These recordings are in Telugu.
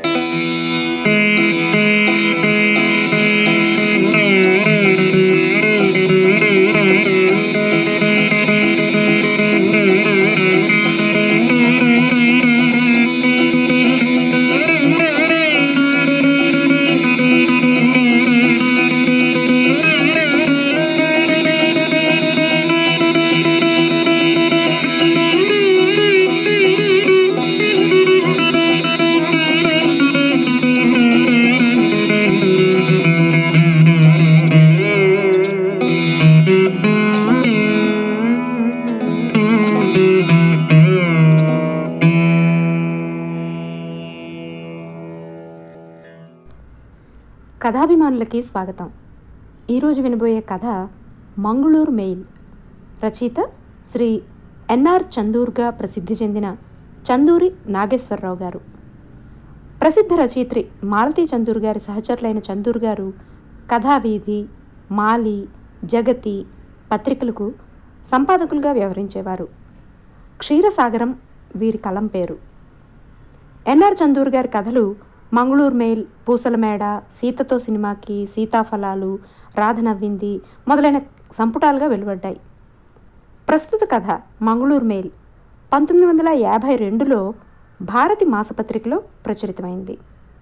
కథాభిమానులకి స్వాగతం ఈరోజు వినబోయే కథ మంగళూరు మెయిల్ రచయిత శ్రీ ఎన్ఆర్ చందూర్గా ప్రసిద్ధి చెందిన చందూరి నాగేశ్వరరావు గారు ప్రసిద్ధ రచయిత్రి మాలతీ చందూర్ గారి సహచరులైన చందూర్ గారు కథావీధి మాలి జగతి పత్రికలకు సంపాదకులుగా వ్యవహరించేవారు క్షీరసాగరం వీరి కలం పేరు ఎన్ఆర్ చందూర్ గారి కథలు మంగళూరు మెయిల్ పూసల మేడ సీతతో సినిమాకి సీతాఫలాలు రాధ నవ్వింది మొదలైన సంపుటాలుగా వెలువడ్డాయి ప్రస్తుత కథ మంగళూరు మెయిల్ పంతొమ్మిది వందల యాభై రెండులో భారతి మాసపత్రికలో ప్రచురితమైంది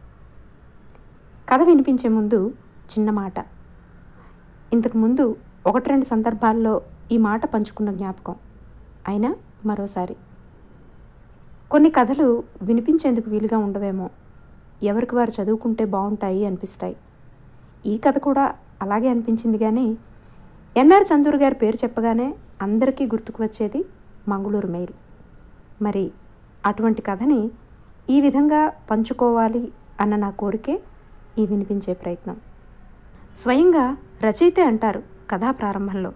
కథ వినిపించే ముందు చిన్న మాట ఇంతకు ముందు ఒకటి రెండు సందర్భాల్లో ఈ మాట పంచుకున్న జ్ఞాపకం అయినా మరోసారి కొన్ని కథలు వినిపించేందుకు వీలుగా ఉండవేమో ఎవరికి వారు చదువుకుంటే బాగుంటాయి అనిపిస్తాయి ఈ కథ కూడా అలాగే అనిపించింది కానీ ఎన్ఆర్ చందూర్ గారి పేరు చెప్పగానే అందరికీ గుర్తుకు వచ్చేది మంగళూరు మెయిల్ మరి అటువంటి కథని ఈ విధంగా పంచుకోవాలి అన్న నా కోరికే ఈ వినిపించే ప్రయత్నం స్వయంగా రచయితే అంటారు కథా ప్రారంభంలో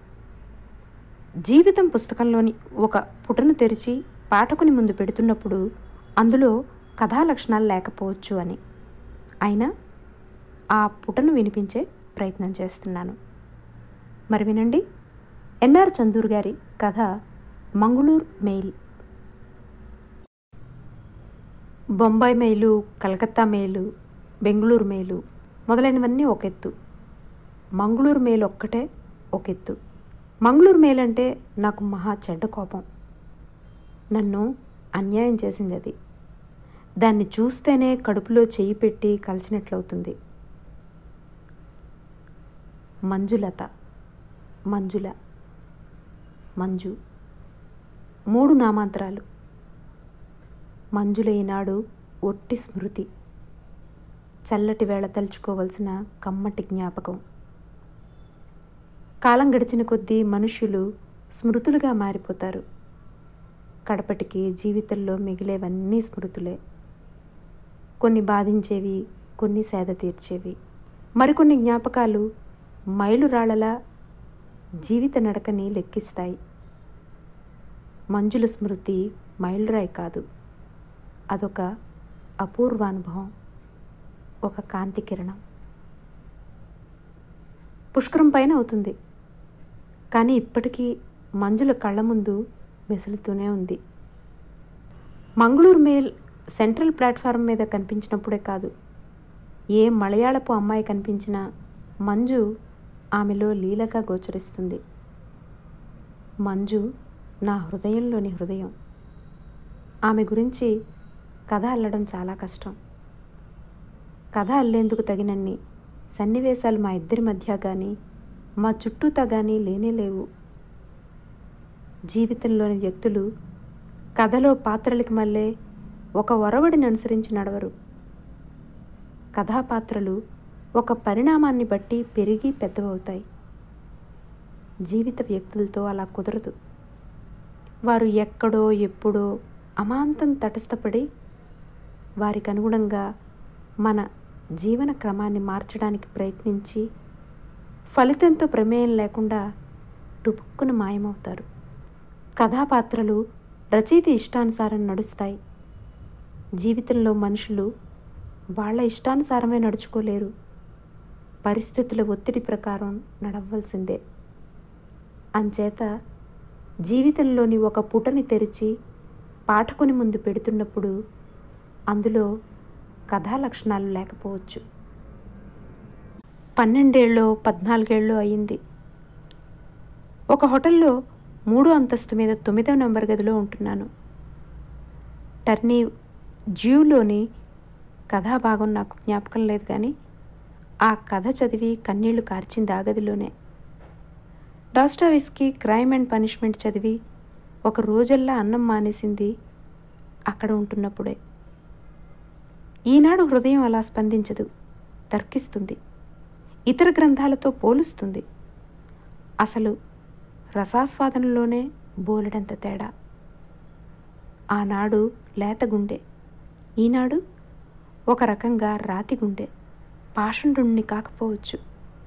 జీవితం పుస్తకంలోని ఒక పుటను తెరిచి పాఠకుని ముందు పెడుతున్నప్పుడు అందులో కథా లక్షణాలు లేకపోవచ్చు అని అయినా ఆ పుటను వినిపించే ప్రయత్నం చేస్తున్నాను మరి వినండి ఎన్ఆర్ చందూర్ గారి కథ Mangalore mail Bombay mail Calcutta mail Bangalore mail మొదలైనవన్నీ ఒక ఎత్తు మంగళూరు మెయిల్ ఒక్కటే ఒక ఎత్తు మంగళూరు మెయిల్ అంటే నాకు మహా చెడ్డ కోపం నన్ను అన్యాయం చేసింది అది దాన్ని చూస్తేనే కడుపులో చెయ్యి పెట్టి కలిసినట్లవుతుంది మంజులత మంజుల మంజు మూడు నామాంతరాలు మంజుల ఈనాడు ఒట్టి స్మృతి చల్లటి వేళ తలుచుకోవలసిన కమ్మటి జ్ఞాపకం కాలం గడిచిన కొద్దీ మనుష్యులు స్మృతులుగా మారిపోతారు కడపటికి జీవితంలో మిగిలేవన్నీ స్మృతులే కొన్ని బాధించేవి కొన్ని సేద తీర్చేవి మరికొన్ని జ్ఞాపకాలు మైలురాళ్లలా జీవిత నడకని లెక్కిస్తాయి మంజుల స్మృతి మైలురాయి కాదు అదొక అపూర్వానుభవం ఒక కాంతి కిరణం పుష్కరం పైన అవుతుంది కానీ ఇప్పటికీ మంజుల కళ్ళ ముందు మెసులుతూనే ఉంది మంగళూరు మెయిల్ సెంట్రల్ ప్లాట్ఫారం మీద కనిపించినప్పుడే కాదు ఏ మలయాళపు అమ్మాయి కనిపించినా మంజు ఆమెలో లీలగా గోచరిస్తుంది మంజు నా హృదయంలోని హృదయం ఆమె గురించి కథ అల్లడం చాలా కష్టం కథ అల్లేందుకు తగినన్ని సన్నివేశాలు మా ఇద్దరి మధ్య కానీ మా చుట్టూతా కానీ లేనే లేవు జీవితంలోని వ్యక్తులు కథలో పాత్రలకి మళ్ళీ ఒక ఒరవడిని అనుసరించి నడవరు కథాపాత్రలు ఒక పరిణామాన్ని బట్టి పెరిగి పెద్దవవుతాయి జీవిత వ్యక్తులతో అలా కుదరదు వారు ఎక్కడో ఎప్పుడో అమాంతం తటస్థపడి వారికి అనుగుణంగా మన జీవన క్రమాన్ని మార్చడానికి ప్రయత్నించి ఫలితంతో ప్రమేయం లేకుండా టుపుక్కున మాయమవుతారు కథాపాత్రలు రచయిత ఇష్టానుసారం నడుస్తాయి జీవితంలో మనుషులు వాళ్ళ ఇష్టానుసారమే నడుచుకోలేరు పరిస్థితుల ఒత్తిడి ప్రకారం నడవలసిందే అంచేత జీవితంలోని ఒక పుటని తెరిచి పాఠకుని ముందు పెడుతున్నప్పుడు అందులో కథా లక్షణాలు లేకపోవచ్చు పన్నెండేళ్ళో పద్నాలుగేళ్ళో అయింది ఒక హోటల్లో మూడో అంతస్తు మీద తొమ్మిదో నెంబర్ గదిలో ఉంటున్నాను టర్నీ జ్యూలోని కథాభాగం నాకు జ్ఞాపకం లేదు కానీ ఆ కథ చదివి కన్నీళ్లు కార్చింది ఆ గదిలోనే డాస్టావిస్కి క్రైమ్ అండ్ పనిష్మెంట్ చదివి ఒక రోజల్లా అన్నం మానేసింది అక్కడ ఉంటున్నప్పుడే ఈనాడు హృదయం అలా స్పందించదు తర్కిస్తుంది ఇతర గ్రంథాలతో పోలుస్తుంది అసలు రసాస్వాదనలోనే బోలెడంత తేడా ఆనాడు లేత గుండె ఈనాడు ఒక రకంగా రాతి గుండె పాషండుణ్ణి కాకపోవచ్చు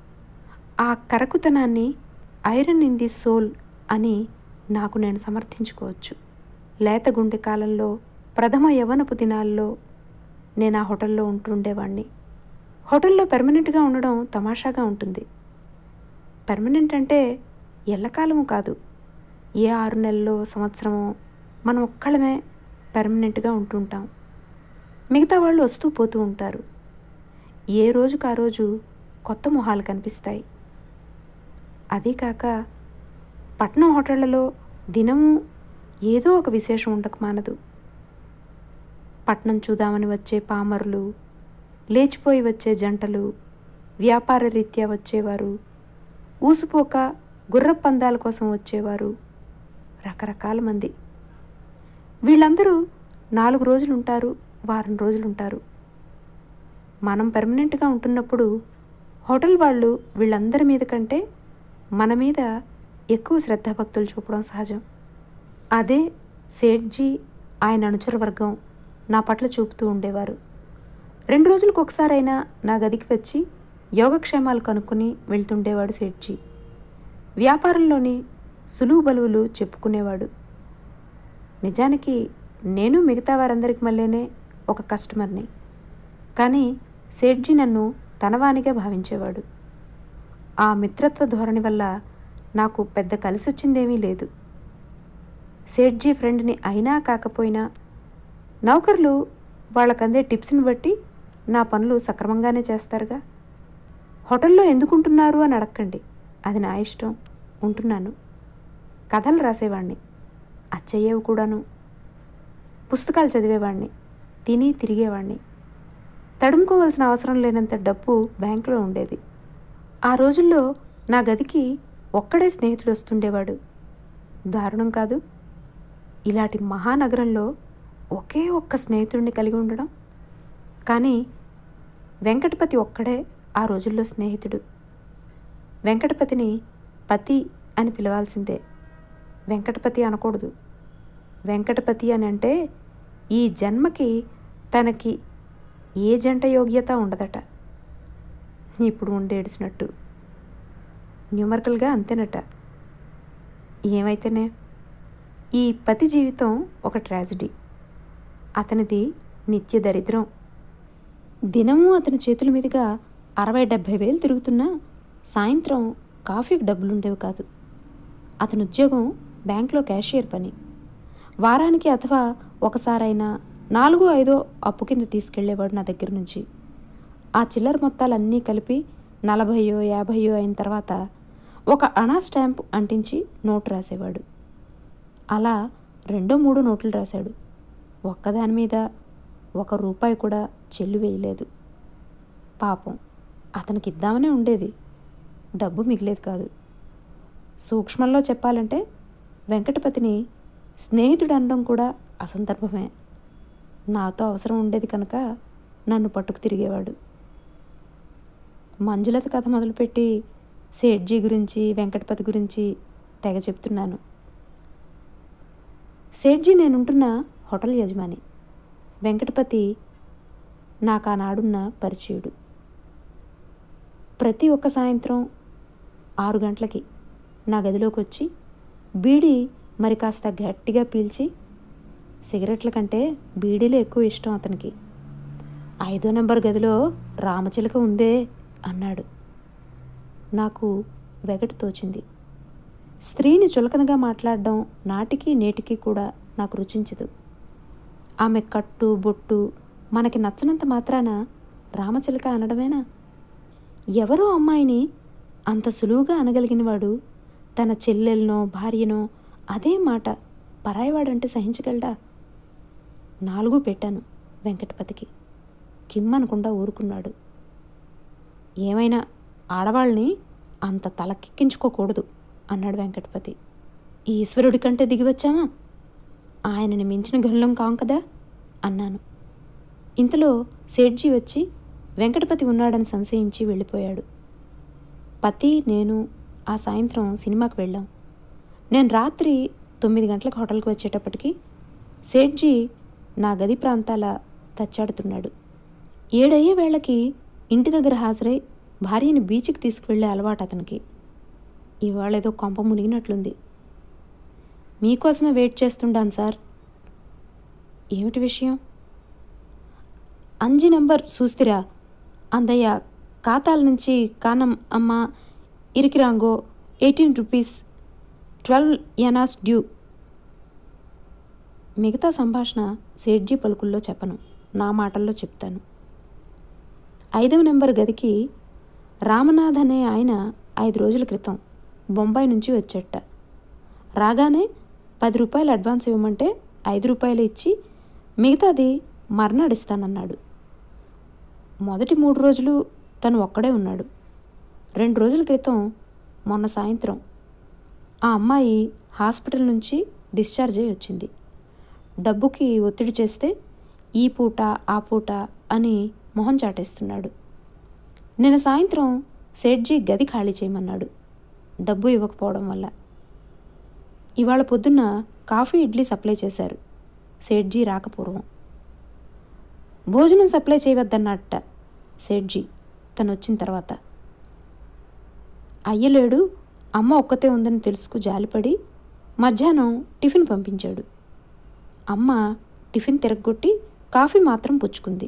ఆ కరకుతనాన్ని ఐరన్ ఇన్ ది సోల్ అని నాకు నేను సమర్థించుకోవచ్చు లేత గుండె కాలంలో ప్రథమ యవనపు దినాల్లో నేను ఆ హోటల్లో ఉంటుండేవాణ్ణి హోటల్లో పెర్మనెంట్గా ఉండడం తమాషాగా ఉంటుంది పెర్మనెంట్ అంటే ఎల్లకాలము కాదు ఏ ఆరు నెలల్లో సంవత్సరమో మనం ఒక్కళ్ళమే పెర్మనెంట్గా ఉంటుంటాం మిగతా వాళ్ళు వస్తూ పోతూ ఉంటారు ఏ రోజుకు ఆ రోజు కొత్త మొహాలు కనిపిస్తాయి అదీ కాక పట్నం హోటళ్లలో దినము ఏదో ఒక విశేషం ఉండక మానదు పట్నం చూద్దామని వచ్చే పామరులు లేచిపోయి వచ్చే జంటలు వ్యాపార రీత్యా వచ్చేవారు ఊసుపోక గుర్రపందాల కోసం వచ్చేవారు రకరకాల మంది వీళ్ళందరూ నాలుగు రోజులు ఉంటారు వారం రోజులు ఉంటారు మనం పర్మనెంట్గా ఉంటున్నప్పుడు హోటల్ వాళ్ళు వీళ్ళందరి మీద కంటే మన మీద ఎక్కువ శ్రద్ధాభక్తులు చూపడం సహజం అదే సేట్జీ ఆయన అనుచర వర్గం నా పట్ల చూపుతూ ఉండేవారు రెండు రోజులకు ఒకసారైనా నా గదికి వచ్చి యోగక్షేమాలు కనుక్కొని వెళ్తుండేవాడు సేట్జీ వ్యాపారంలోని సులువు బలువులు చెప్పుకునేవాడు నిజానికి నేను మిగతా వారందరికి మళ్ళీనే ఒక కస్టమర్ని కానీ సేట్జీ నన్ను తనవానిగా భావించేవాడు ఆ మిత్రత్వ ధోరణి వల్ల నాకు పెద్ద కలిసొచ్చిందేమీ లేదు సేట్జీ ఫ్రెండ్ని అయినా కాకపోయినా నౌకర్లు వాళ్ళకందే టిప్స్ని బట్టి నా పనులు సక్రమంగానే చేస్తారుగా హోటల్లో ఎందుకుంటున్నారు అని అడగండి అది నా ఇష్టం ఉంటున్నాను కథలు రాసేవాణ్ణి అచ్చయ్యేవి కూడాను పుస్తకాలు చదివేవాణ్ణి తిని తిరిగేవాణ్ణి తడుముకోవాల్సిన అవసరం లేనంత డబ్బు బ్యాంకులో ఉండేది ఆ రోజుల్లో నా గదికి ఒక్కడే స్నేహితుడు వస్తుండేవాడు దారుణం కాదు ఇలాంటి మహానగరంలో ఒకే ఒక్క స్నేహితుడిని కలిగి ఉండడం కానీ వెంకటపతి ఒక్కడే ఆ రోజుల్లో స్నేహితుడు వెంకటపతిని పతి అని పిలవాల్సిందే వెంకటపతి అనకూడదు వెంకటపతి అని అంటే ఈ జన్మకి తనకి ఏ జంట యోగ్యత ఉండదట ఇప్పుడు ఉండేడిసినట్టు న్యూమర్కల్గా అంతేనట ఏమైతేనే ఈ పతి జీవితం ఒక ట్రాజడీ అతనిది నిత్య దరిద్రం దినము అతని చేతుల మీదుగా అరవై డెబ్భై వేలు తిరుగుతున్నా సాయంత్రం కాఫీకి డబ్బులుండేవి కాదు అతని ఉద్యోగం బ్యాంక్లో క్యాషియర్ పని వారానికి అథవా ఒకసారైనా నాలుగో ఐదో అప్పు కింద తీసుకెళ్లేవాడు నా దగ్గర నుంచి ఆ చిల్లర మొత్తాలన్నీ కలిపి నలభయో యాభయో అయిన తర్వాత ఒక అణా స్టాంప్ అంటించి నోటు రాసేవాడు అలా రెండో మూడు నోట్లు రాశాడు ఒక్కదాని మీద ఒక రూపాయి కూడా చెల్లు వేయలేదు పాపం అతనికి ఇద్దామనే ఉండేది డబ్బు మిగిలేదు కాదు సూక్ష్మంలో చెప్పాలంటే వెంకటపతిని స్నేహితుడు అనడం కూడా అసందర్భమే నాతో అవసరం ఉండేది కనుక నన్ను పట్టుకు తిరిగేవాడు మంజులత కథ మొదలుపెట్టి సేట్జీ గురించి వెంకటపతి గురించి తెగ చెప్తున్నాను సేట్జీ నేనుంటున్న హోటల్ యజమాని వెంకటపతి నాకు ఆనాడున్న పరిచయుడు ప్రతి ఒక్క సాయంత్రం ఆరు గంటలకి నా గదిలోకి వచ్చి బీడీ మరి కాస్త గట్టిగా పీల్చి సిగరెట్ల కంటే బీడీలు ఎక్కువ ఇష్టం అతనికి ఐదో నెంబర్ గదిలో రామచిలక ఉందే అన్నాడు నాకు వెగటు తోచింది స్త్రీని చులకనగా మాట్లాడడం నాటికి నేటికి కూడా నాకు రుచించదు ఆమె కట్టు బొట్టు మనకి నచ్చనంత మాత్రాన రామచిలక అనడమేనా ఎవరో అమ్మాయిని అంత సులువుగా అనగలిగినవాడు తన చెల్లెలనో భార్యనో అదే మాట పరాయివాడంటే సహించగలడా నాలుగు పెట్టాను వెంకటపతికి కిమ్మనకుండా ఊరుకున్నాడు ఏమైనా ఆడవాళ్ళని అంత తలకెక్కించుకోకూడదు అన్నాడు వెంకటపతి ఈ ఈశ్వరుడి కంటే దిగివచ్చామా ఆయనని మించిన గల్లం కాం కదా అన్నాను ఇంతలో సేట్జీ వచ్చి వెంకటపతి ఉన్నాడని సంశయించి వెళ్ళిపోయాడు పతి నేను ఆ సాయంత్రం సినిమాకి వెళ్ళాం నేను రాత్రి తొమ్మిది గంటలకు హోటల్కి వచ్చేటప్పటికి సేట్జీ నా గది ప్రాంతాల తచ్చాడుతున్నాడు ఏడయ్యే వేళకి ఇంటి దగ్గర హాజరై భార్యని బీచ్కి తీసుకువెళ్ళే అలవాటు అతనికి ఇవాళ ఏదో కొంప మునిగినట్లుంది మీకోసమే వెయిట్ చేస్తుండాను సార్ ఏమిటి విషయం అంజి నెంబర్ చూస్తిరా అందయ్య ఖాతాల నుంచి కానం అమ్మ ఇరికిరాంగో eighteen rupees twelve annas due మిగతా సంభాషణ సేట్జీ పలుకుల్లో చెప్పను నా మాటల్లో చెప్తాను ఐదవ నెంబర్ గదికి రామనాథ్ అనే ఆయన ఐదు రోజుల క్రితం బొంబాయి నుంచి వచ్చేట రాగానే పది రూపాయలు అడ్వాన్స్ ఇవ్వమంటే ఐదు రూపాయలు ఇచ్చి మిగతాది మర్నాడు ఇస్తానన్నాడు మొదటి మూడు రోజులు తను ఒక్కడే ఉన్నాడు రెండు రోజుల క్రితం మొన్న సాయంత్రం ఆ అమ్మాయి హాస్పిటల్ నుంచి డిశ్చార్జ్ అయి వచ్చింది డబ్బుకి ఒత్తిడి చేస్తే ఈ పూట ఆ పూట అని మొహం చాటేస్తున్నాడు నిన్న సాయంత్రం సేట్జీ గది ఖాళీ చేయమన్నాడు డబ్బు ఇవ్వకపోవడం వల్ల ఇవాళ పొద్దున్న కాఫీ ఇడ్లీ సప్లై చేశారు సేట్జీ రాకపూర్వం భోజనం సప్లై చేయవద్దన్నట్ట సేట్జీ తను వచ్చిన తర్వాత అయ్యలేడు అమ్మ ఒక్కతే ఉందని తెలుసుకు జాలిపడి మధ్యాహ్నం టిఫిన్ పంపించాడు అమ్మ టిఫిన్ తిరగొట్టి కాఫీ మాత్రం పుచ్చుకుంది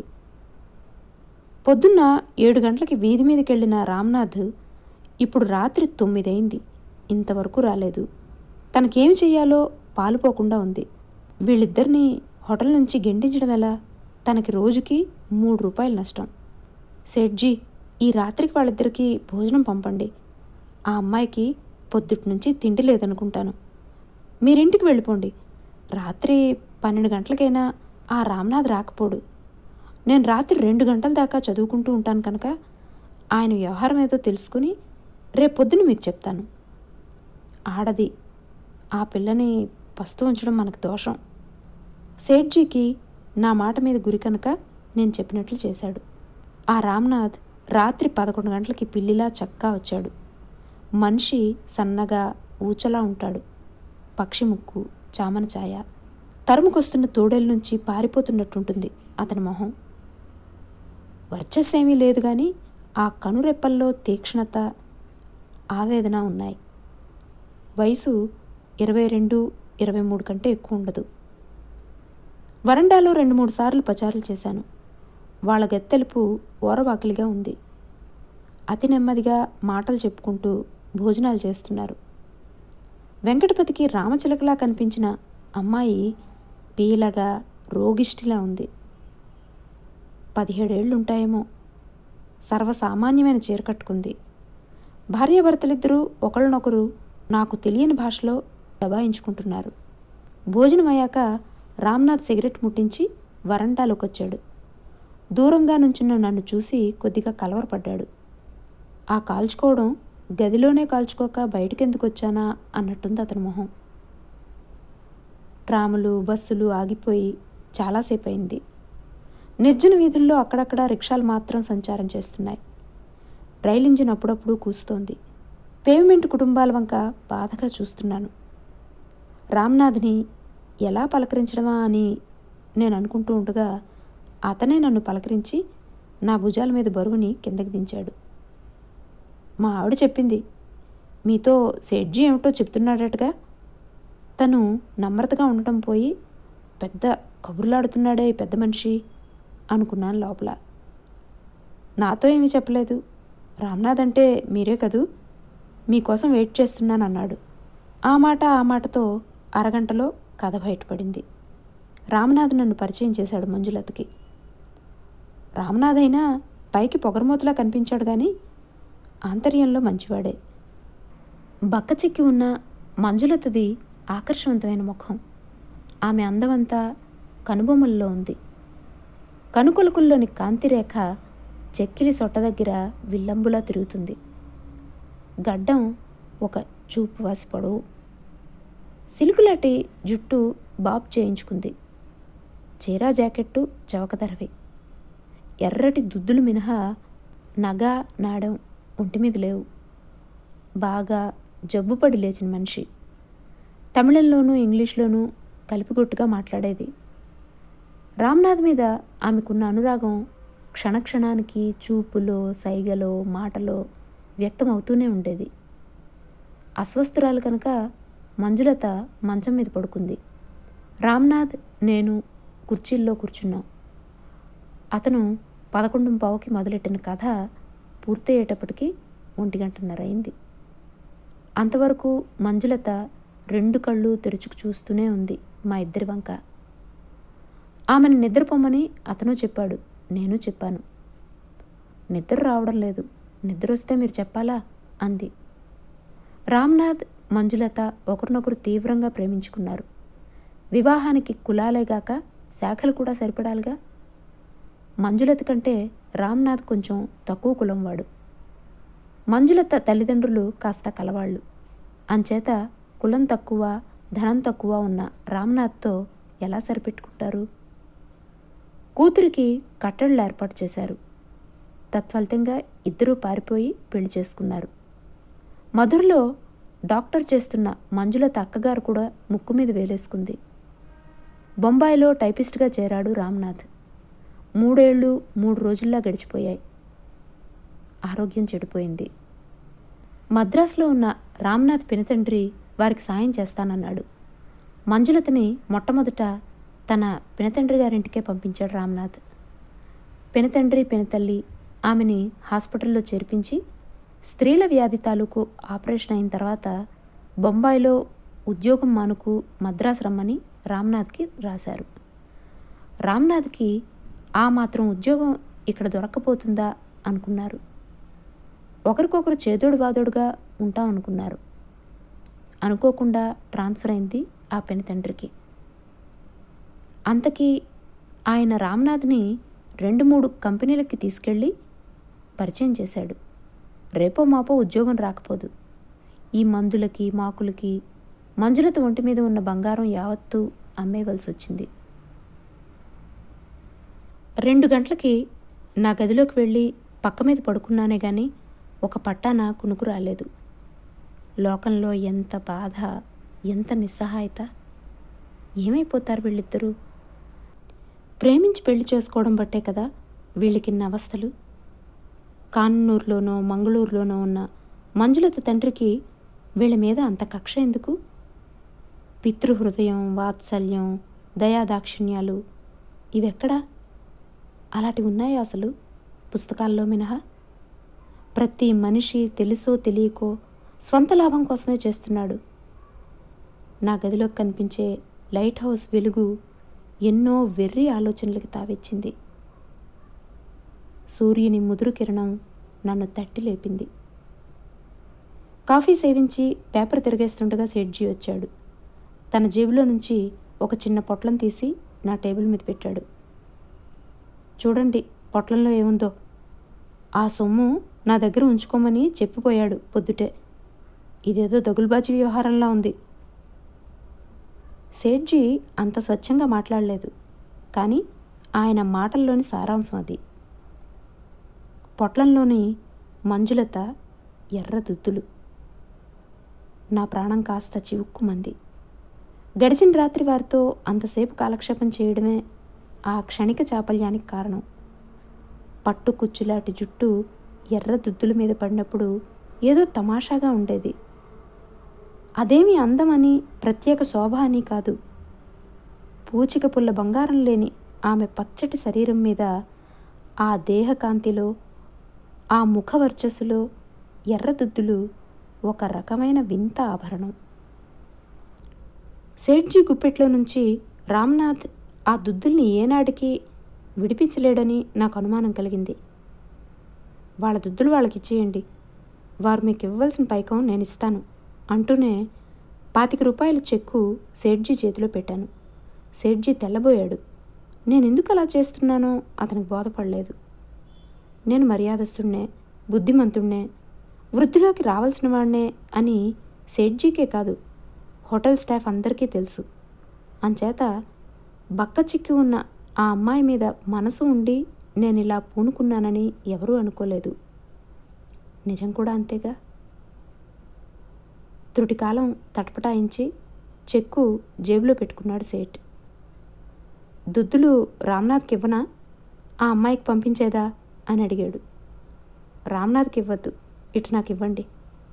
పొద్దున్న ఏడు గంటలకి వీధి మీదకి వెళ్ళిన రామ్నాథ్ ఇప్పుడు రాత్రి తొమ్మిదైంది ఇంతవరకు రాలేదు తనకేమి చెయ్యాలో పాలుపోకుండా ఉంది వీళ్ళిద్దరినీ హోటల్ నుంచి గెండించడం ఎలా తనకి రోజుకి మూడు రూపాయలు నష్టం సేట్జీ ఈ రాత్రికి వాళ్ళిద్దరికీ భోజనం పంపండి ఆ అమ్మాయికి పొద్దుటి నుంచి తిండి లేదనుకుంటాను మీరింటికి వెళ్ళిపోండి రాత్రి పన్నెండు గంటలకైనా ఆ రామ్నాథ్ రాకపోడు నేను రాత్రి రెండు గంటల దాకా చదువుకుంటూ ఉంటాను కనుక ఆయన వ్యవహారం ఏదో తెలుసుకుని రేపు పొద్దున మీకు చెప్తాను ఆడది ఆ పిల్లని పస్తు ఉంచడం మనకు దోషం సేట్జీకి నా మాట మీద గురి కనుక నేను చెప్పినట్లు చేశాడు ఆ రామ్నాథ్ రాత్రి పదకొండు గంటలకి పిల్లిలా చక్కా వచ్చాడు మనిషి సన్నగా ఊచలా ఉంటాడు పక్షి ముక్కు చామన ఛాయ తరుముకొస్తున్న తోడేల నుంచి పారిపోతున్నట్టుంటుంది అతని మొహం వర్చస్సేమీ లేదు కానీ ఆ కనురెప్పల్లో తీక్షణత ఆవేదన ఉన్నాయి వయసు ఇరవై రెండు ఇరవై మూడు కంటే ఎక్కువ ఉండదు వరండాలో రెండు మూడు సార్లు పచారులు చేశాను వాళ్ళ గత్తెలుపు ఓరవాకిలిగా ఉంది అతి నెమ్మదిగా మాటలు చెప్పుకుంటూ భోజనాలు చేస్తున్నారు వెంకటపతికి రామచిలకలా కనిపించిన అమ్మాయి పీలగా రోగిష్టిలా ఉంది పదిహేడేళ్లుంటాయేమో సర్వసామాన్యమైన చీర కట్టుకుంది భార్యాభర్తలిద్దరూ ఒకళ్ళనొకరు నాకు తెలియని భాషలో దబాయించుకుంటున్నారు భోజనం అయ్యాక రామ్నాథ్ సిగరెట్ ముట్టించి వరండాలోకి వచ్చాడు దూరంగా నుంచున్న నన్ను చూసి కొద్దిగా కలవరపడ్డాడు ఆ కాల్చుకోవడం గదిలోనే కాల్చుకోక బయటకెందుకు వచ్చానా అన్నట్టుంది అతని మొహం ట్రాములు బస్సులు ఆగిపోయి చాలాసేపు అయింది నిర్జన వీధుల్లో అక్కడక్కడ రిక్షాలు మాత్రం సంచారం చేస్తున్నాయి రైలు ఇంజిన్ అప్పుడప్పుడు కూస్తోంది పేమెంట్ కుటుంబాల వంక బాధగా చూస్తున్నాను రామ్నాథ్ని ఎలా పలకరించడమా అని నేను అనుకుంటూ ఉండగా అతనే నన్ను పలకరించి నా భుజాల మీద బరువుని కిందకి దించాడు మా ఆవిడ చెప్పింది మీతో సెడ్జీ ఏమిటో చెప్తున్నాడటగా తను నమ్రతగా ఉండటం పోయి పెద్ద కబుర్లాడుతున్నాడే ఈ పెద్ద మనిషి అనుకున్నాను లోపల నాతో ఏమీ చెప్పలేదు రామ్నాథ్ అంటే మీరే కదూ మీకోసం వెయిట్ చేస్తున్నాను అన్నాడు ఆ మాట ఆ మాటతో అరగంటలో కథ బయటపడింది రామనాథ్ నన్ను పరిచయం చేశాడు మంజులతకి రామనాథ్ అయినా పైకి పొగరమూతలా కనిపించాడు కానీ ఆంతర్యంలో మంచివాడే బక్కచిక్కి ఉన్న మంజులతది ఆకర్షవంతమైన ముఖం ఆమె అందమంతా కనుబొమ్మల్లో ఉంది కనుకొలుకుల్లోని కాంతిరేఖ చెక్కిలి సొట్ట దగ్గర విల్లంబులా తిరుగుతుంది గడ్డం ఒక చూపు వాసి పొడవు సిలుకులాటి జుట్టు బాబ్ చేయించుకుంది చీరా జాకెట్టు చవకధరవి ఎర్రటి దుద్దులు మినహా నగ నాడం ఒంటి మీద లేవు బాగా జబ్బుపడి లేచిన మనిషి తమిళంలోనూ ఇంగ్లీష్లోనూ కలిపిగొట్టుగా మాట్లాడేది రామ్నాథ్ మీద ఆమెకున్న అనురాగం క్షణక్షణానికి చూపులో సైగలో మాటలో వ్యక్తమవుతూనే ఉండేది అస్వస్థురాలు కనుక మంజులత మంచం మీద పడుకుంది రామ్నాథ్ నేను కుర్చీల్లో కూర్చున్నాం అతను పదకొండు పావుకి మొదలెట్టిన కథ పూర్తయ్యేటప్పటికి ఒంటి గంటన్నర అయింది అంతవరకు మంజులత రెండు కళ్ళు తెరుచుకు చూస్తూనే ఉంది మా ఇద్దరి వంక ఆమెను నిద్రపోమని అతను చెప్పాడు నేను చెప్పాను నిద్ర రావడం లేదు నిద్ర వస్తే మీరు చెప్పాలా అంది రామ్నాథ్ మంజులత ఒకరినొకరు తీవ్రంగా ప్రేమించుకున్నారు వివాహానికి కులాలేగాక శాఖలు కూడా సరిపడాలిగా మంజులత కంటే రామ్నాథ్ కొంచెం తక్కువ కులం వాడు మంజులత తల్లిదండ్రులు కాస్త కలవాళ్ళు అంచేత కులం తక్కువ ధనం తక్కువ ఉన్న రామ్నాథ్తో ఎలా సరిపెట్టుకుంటారు కూతురికి కట్టళ్ళు ఏర్పాటు చేశారు తత్ఫలితంగా ఇద్దరూ పారిపోయి పెళ్లి చేసుకున్నారు మధురలో డాక్టర్ చేస్తున్న మంజులత అక్కగారు కూడా ముక్కు మీద వేలేసుకుంది బొంబాయిలో టైపిస్ట్గా చేరాడు రామ్నాథ్ మూడేళ్లు మూడు రోజుల్లా గడిచిపోయాయి ఆరోగ్యం చెడిపోయింది మద్రాసులో ఉన్న రామ్నాథ్ పినతండ్రి వారికి సాయం చేస్తానన్నాడు మంజులతని మొట్టమొదట తన పినతండ్రి గారింటికే పంపించాడు రామ్నాథ్ పినతండ్రి పినతల్లి ఆమెని హాస్పిటల్లో చేర్పించి స్త్రీల వ్యాధి తాలూకు ఆపరేషన్ అయిన తర్వాత బొంబాయిలో ఉద్యోగం మానుకు మద్రాసు రమ్మని రామ్నాథ్కి రాశారు రామ్నాథ్కి ఆ మాత్రం ఉద్యోగం ఇక్కడ దొరక్కపోతుందా అనుకున్నారు ఒకరికొకరు చేదోడు వాదోడుగా ఉంటాం అనుకున్నారు అనుకోకుండా ట్రాన్స్ఫర్ అయింది ఆ పెని తండ్రికి అంతకీ ఆయన రామ్నాథ్ని రెండు మూడు కంపెనీలకి తీసుకెళ్ళి పరిచయం చేశాడు రేపో మాపో ఉద్యోగం రాకపోదు ఈ మందులకి మాకులకి మంజులత ఒంటి మీద ఉన్న బంగారం యావత్తూ అమ్మేయవలసి వచ్చింది రెండు గంటలకి నా గదిలోకి వెళ్ళి పక్క మీద పడుకున్నానే కానీ ఒక పట్టాన కునుకు రాలేదు లోకంలో ఎంత బాధ ఎంత నిస్సహాయత ఏమైపోతారు వీళ్ళిద్దరూ ప్రేమించి పెళ్లి చేసుకోవడం బట్టే కదా వీళ్ళకిన్న అవస్థలు కాన్నూరులోనో మంగళూరులోనో ఉన్న మంజులత తండ్రికి వీళ్ళ మీద అంత కక్ష ఎందుకు పితృహృదయం వాత్సల్యం దయాదాక్షిణ్యాలు ఇవెక్కడా అలాంటివి ఉన్నాయా అసలు పుస్తకాల్లో మినహా ప్రతి మనిషి తెలుసో తెలియకో స్వంత లాభం కోసమే చేస్తున్నాడు నా గదిలో కనిపించే లైట్ హౌస్ వెలుగు ఎన్నో వెర్రి ఆలోచనలకి తావిచ్చింది సూర్యుని ముదురు కిరణం నన్ను తట్టి లేపింది కాఫీ సేవించి పేపర్ తిరిగేస్తుండగా సెడ్జీ వచ్చాడు తన జేబులో నుంచి ఒక చిన్న పొట్లం తీసి నా టేబుల్ మీద పెట్టాడు చూడండి పొట్లంలో ఏముందో ఆ సొమ్ము నా దగ్గర ఉంచుకోమని చెప్పిపోయాడు పొద్దుటే ఇదేదో దగులుబాజీ వ్యవహారంలా ఉంది సేట్జీ అంత స్వచ్ఛంగా మాట్లాడలేదు కానీ ఆయన మాటల్లోని సారాంశం అది పొట్లంలోని మంజులత ఎర్ర దుద్దులు నా ప్రాణం కాస్త చివుక్కుమంది గడిచిన రాత్రి వారితో అంతసేపు కాలక్షేపం చేయడమే ఆ క్షణిక చాపల్యానికి కారణం పట్టు కుచ్చులాంటి జుట్టు ఎర్ర దుద్దుల మీద పడినప్పుడు ఏదో తమాషాగా ఉండేది అదేమి అందమని ప్రత్యేక శోభ అని కాదు పూచిక పుల్ల బంగారం లేని ఆమె పచ్చటి శరీరం మీద ఆ దేహకాంతిలో ఆ ముఖ వర్చస్సులో ఎర్రదుద్దులు ఒక రకమైన వింత ఆభరణం సేట్జీ గుప్పెట్లో నుంచి రామ్నాథ్ ఆ దుద్దుల్ని ఏనాటికి విడిపించలేడని నాకు అనుమానం కలిగింది వాళ్ళ దుద్దులు వాళ్ళకి ఇచ్చేయండి వారు మీకు ఇవ్వవలసిన పైకం నేను ఇస్తాను అంటూనే పాతిక రూపాయల చెక్కు సేట్జీ చేతిలో పెట్టాను సేట్జీ తెల్లబోయాడు నేను ఎందుకు అలా చేస్తున్నానో అతనికి బోధపడలేదు నేను మర్యాదస్తున్నే బుద్ధిమంతుణ్ణే వృద్ధిలోకి రావాల్సిన వాడినే అని సేట్జీకే కాదు హోటల్ స్టాఫ్ అందరికీ తెలుసు అంచేత బక్క చిక్కి ఉన్న ఆ అమ్మాయి మీద మనసు ఉండి నేను ఇలా పూనుకున్నానని ఎవరూ అనుకోలేదు నిజం కూడా అంతేగా త్రుటికాలం తటపటాయించి చెక్కు జేబులో పెట్టుకున్నాడు సేట్ దుద్దులు రామ్నాథ్కి ఇవ్వనా ఆ అమ్మాయికి పంపించేదా అని అడిగాడు రామ్నాథ్కి ఇవ్వద్దు ఇటు నాకు ఇవ్వండి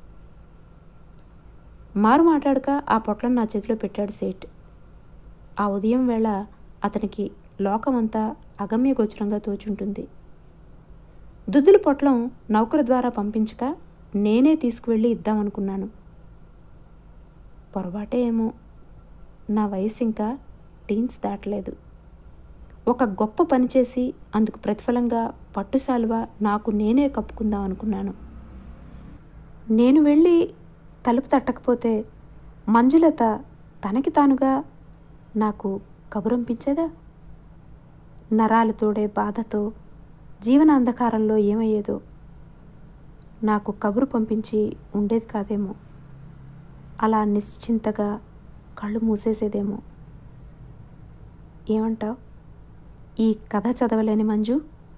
మారు మాట్లాడక ఆ పొట్లను నా చేతిలో పెట్టాడు సేట్ ఆ ఉదయం వేళ అతనికి లోకమంతా అగమ్యగోచరంగా తోచుంటుంది దుద్దుల పొట్లం నౌకరు ద్వారా పంపించక నేనే తీసుకువెళ్ళి ఇద్దామనుకున్నాను పొరపాటే ఏమో నా వయసు ఇంకా టీన్స్ దాటలేదు ఒక గొప్ప పని చేసి అందుకు ప్రతిఫలంగా పట్టుసాలువ నాకు నేనే కప్పుకుందాం అనుకున్నాను నేను వెళ్ళి తలుపు తట్టకపోతే మంజులత తనకి తానుగా నాకు కబురంపించేదా నరాలు తోడే బాధతో జీవన అంధకారంలో ఏమయ్యేదో నాకు కబురు పంపించి ఉండేది కాదేమో అలా నిశ్చింతగా కళ్ళు మూసేసేదేమో ఏమంటావు ఈ కథ చదవలేని మంజు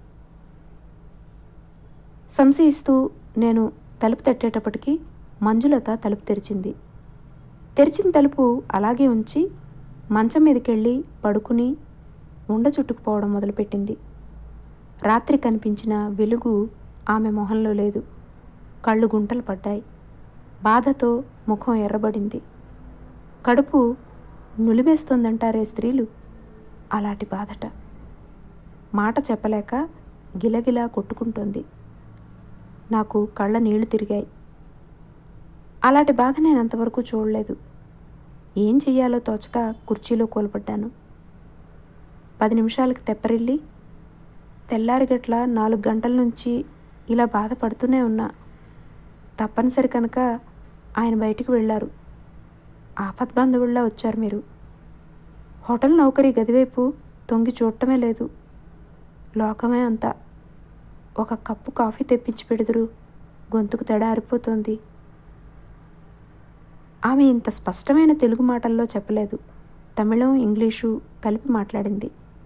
సంశయిస్తూ నేను తలుపు తట్టేటప్పటికి మంజులత తలుపు తెరిచింది తెరిచిన తలుపు అలాగే ఉంచి మంచం మీదకెళ్ళి పడుకుని ఉండ చుట్టుకుపోవడం మొదలుపెట్టింది రాత్రి కనిపించిన వెలుగు ఆమె మొహంలో లేదు కళ్ళు గుంటలు పడ్డాయి బాధతో ముఖం ఎర్రబడింది కడుపు నులివేస్తోందంటారే స్త్రీలు అలాంటి బాధట మాట చెప్పలేక గిలగిలా కొట్టుకుంటోంది నాకు కళ్ళ నీళ్లు తిరిగాయి అలాంటి బాధ నేను అంతవరకు చూడలేదు ఏం చెయ్యాలో తోచక కుర్చీలో కోల్పడ్డాను పది నిమిషాలకి తెప్పరిల్లి తెల్లారిగట్ల నాలుగు గంటల నుంచి ఇలా బాధపడుతూనే ఉన్నా తప్పనిసరి కనుక ఆయన బయటికి వెళ్ళారు ఆపద్బంధువుల్లా వచ్చారు మీరు హోటల్ నౌకరీ గదివైపు తొంగి చూడటమే లేదు లోకమే అంతా ఒక కప్పు కాఫీ తెప్పించి పెడుదురు గొంతుకు తెడ ఆరిపోతోంది ఆమె ఇంత స్పష్టమైన తెలుగు మాటల్లో చెప్పలేదు తమిళం ఇంగ్లీషు కలిపి మాట్లాడింది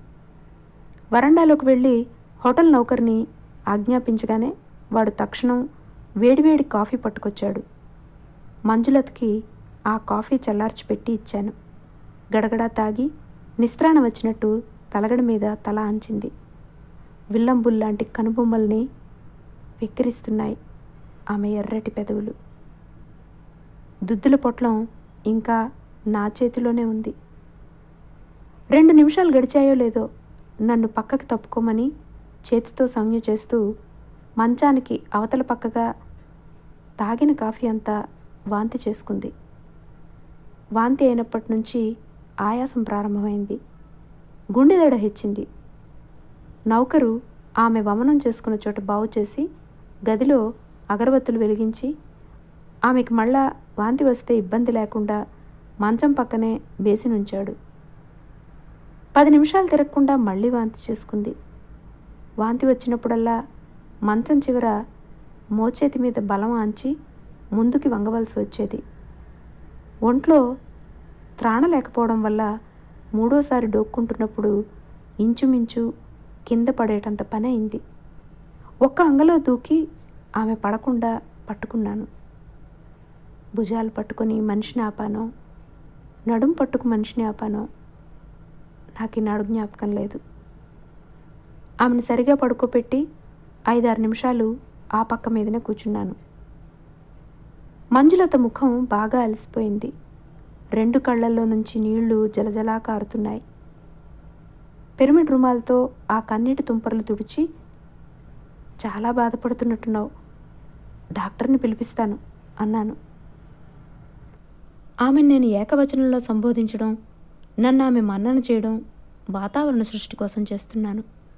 వరండాలోకి వెళ్ళి హోటల్ నౌకర్ని ఆజ్ఞాపించగానే వాడు తక్షణం వేడివేడి కాఫీ పట్టుకొచ్చాడు మంజులతకి ఆ కాఫీ చల్లార్చి పెట్టి ఇచ్చాను గడగడా తాగి నిస్త్రాణ వచ్చినట్టు తలగడ మీద తల అంచింది విల్లంబుల్లాంటి కనుబొమ్మల్ని వెక్కిరిస్తున్నాయి ఆమె ఎర్రటి పెదవులు దుద్దుల పొట్లం ఇంకా నా చేతిలోనే ఉంది రెండు నిమిషాలు గడిచాయో లేదో నన్ను పక్కకి తప్పుకోమని చేతితో సంజ్ఞ చేస్తూ మంచానికి అవతల పక్కగా తాగిన కాఫీ అంతా వాంతి చేసుకుంది వాంతి అయినప్పటి నుంచి ఆయాసం ప్రారంభమైంది గుండెదడ హెచ్చింది నౌకరు ఆమె వమనం చేసుకున్న చోట బాగు చేసి గదిలో అగరబత్తులు వెలిగించి ఆమెకు మళ్ళా వాంతి వస్తే ఇబ్బంది లేకుండా మంచం పక్కనే బేసినుంచాడు పది నిమిషాలు తిరగకుండా మళ్ళీ వాంతి చేసుకుంది వాంతి వచ్చినప్పుడల్లా మంచం చివర మోచేతి మీద బలం ఆంచి ముందుకి వంగవలసి వచ్చేది ఒంట్లో త్రాణ లేకపోవడం వల్ల మూడోసారి డోక్కుంటున్నప్పుడు ఇంచుమించు కింద పడేటంత పని అయింది ఒక్క అంగలో దూకి ఆమె పడకుండా పట్టుకున్నాను భుజాలు పట్టుకొని మనిషిని ఆపానో నడుం పట్టుకు మనిషిని ఆపానో నాకు ఈనాడు జ్ఞాపకం లేదు ఆమెను సరిగా పడుకోబెట్టి ఐదారు నిమిషాలు ఆ పక్క మీదనే కూర్చున్నాను మంజులత ముఖం బాగా అలసిపోయింది రెండు కళ్ళల్లో నుంచి నీళ్లు జలజలా కారుతున్నాయి పిరమిడ్ రుమాలతో ఆ కన్నీటి తుంపర్లు తుడిచి చాలా బాధపడుతున్నట్టున్నావు డాక్టర్ని పిలిపిస్తాను అన్నాను ఆమెను నేను ఏకవచనంలో సంబోధించడం నన్ను ఆమె మన్నన చేయడం వాతావరణ సృష్టి కోసం చేస్తున్నాను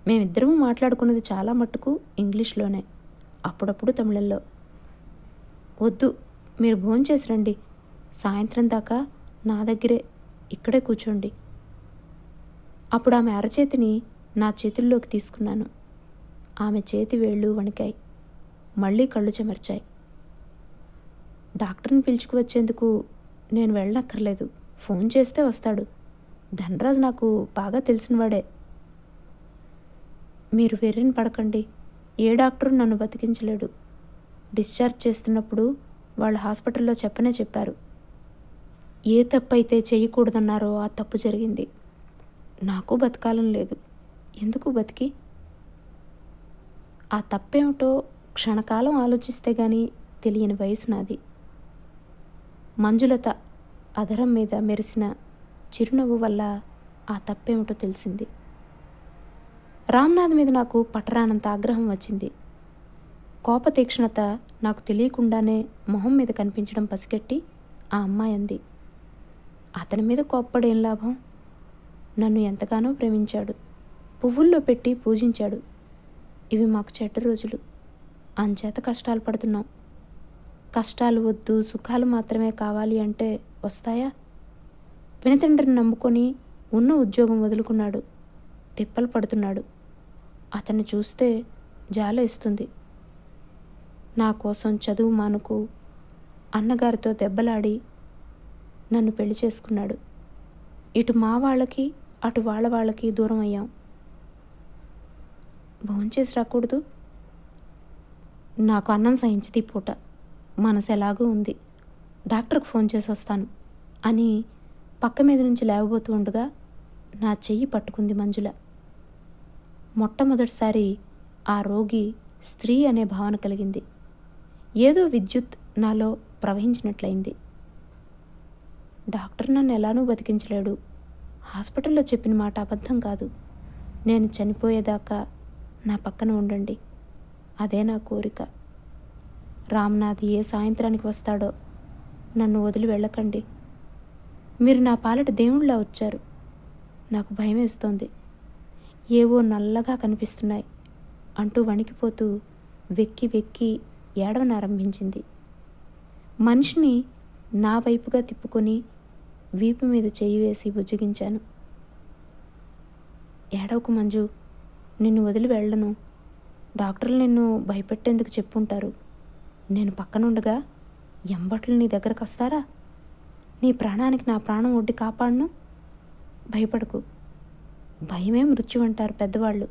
మేమిద్దరము మాట్లాడుకున్నది చాలా మట్టుకు ఇంగ్లీష్లోనే అప్పుడప్పుడు తమిళంలో వద్దు మీరు భోంచేసి రండి సాయంత్రం దాకా నా దగ్గరే ఇక్కడే కూర్చోండి అప్పుడు ఆమె అరచేతిని నా చేతుల్లోకి తీసుకున్నాను ఆమె చేతి వేళ్ళు వణికాయి మళ్ళీ కళ్ళు చెమర్చాయి డాక్టర్ని పిలుచుకువచ్చేందుకు నేను వెళ్ళనక్కర్లేదు ఫోన్ చేస్తే వస్తాడు ధనరాజ్ నాకు బాగా తెలిసినవాడే మీరు వెర్రిని పడకండి ఏ డాక్టరు నన్ను బతికించలేడు డిశ్చార్జ్ చేస్తున్నప్పుడు వాళ్ళ హాస్పిటల్లో చెప్పనే చెప్పారు ఏ తప్పు అయితే చేయకూడదన్నారో ఆ తప్పు జరిగింది నాకు బతకాలం లేదు ఎందుకు బతికి ఆ తప్పేమిటో క్షణకాలం ఆలోచిస్తే గాని తెలియని వయసు నాది మంజులత అధరం మీద మెరిసిన చిరునవ్వు వల్ల ఆ తప్పేమిటో తెలిసింది రామ్నాథ్ మీద నాకు పట్టరానంత ఆగ్రహం వచ్చింది కోప తీక్షణత నాకు తెలియకుండానే మొహం మీద కనిపించడం పసిగట్టి ఆ అమ్మాయి అంది అతని మీద కోప్పడేం లాభం నన్ను ఎంతగానో ప్రేమించాడు పువ్వుల్లో పెట్టి పూజించాడు ఇవి మాకు చెడ్డ రోజులు అంచేత కష్టాలు పడుతున్నాం కష్టాలు వద్దు సుఖాలు మాత్రమే కావాలి అంటే వస్తాయా వినతండ్రిని నమ్ముకొని ఉన్న ఉద్యోగం వదులుకున్నాడు తిప్పలు పడుతున్నాడు అతన్ని చూస్తే జాలేస్తుంది నా కోసం చదువు మానుకు అన్నగారితో దెబ్బలాడి నన్ను పెళ్లి చేసుకున్నాడు ఇటు మా వాళ్ళకి అటు వాళ్ళ వాళ్ళకి దూరం అయ్యాం భోంచేసి రాకూడదు నాకు అన్నం సహించింది ఈ పూట మనసు ఎలాగూ ఉంది డాక్టర్కి ఫోన్ చేసి వస్తాను అని పక్క మీద నుంచి లేవబోతూ ఉండగా నా చెయ్యి పట్టుకుంది మంజుల మొట్టమొదటిసారి ఆ రోగి స్త్రీ అనే భావన కలిగింది ఏదో విద్యుత్ నాలో ప్రవహించినట్లయింది డాక్టర్ నన్ను ఎలానూ బతికించలేడు హాస్పిటల్లో చెప్పిన మాట అబద్ధం కాదు నేను చనిపోయేదాకా నా పక్కన ఉండండి అదే నా కోరిక రామ్నాథ్ ఏ సాయంత్రానికి వస్తాడో నన్ను వదిలి వెళ్ళకండి మీరు నా పాలట దేవుళ్ళ వచ్చారు నాకు భయం వేస్తోంది ఏవో నల్లగా కనిపిస్తున్నాయి అంటూ వణికిపోతూ వెక్కి వెక్కి ఏడవనారంభించింది మనిషిని నా వైపుగా తిప్పుకొని వీపు మీద చేయి వేసి బుజ్జగించాను ఏడవకు మంజు నిన్ను వదిలి వెళ్ళను డాక్టర్లు నిన్ను భయపెట్టేందుకు చెప్పుంటారు నేను పక్కనుండగా ఎంబట్లు నీ దగ్గరకు వస్తారా నీ ప్రాణానికి నా ప్రాణం ఒడ్డి కాపాడను భయపడకు భయమే మృత్యు అంటారు పెద్దవాళ్ళు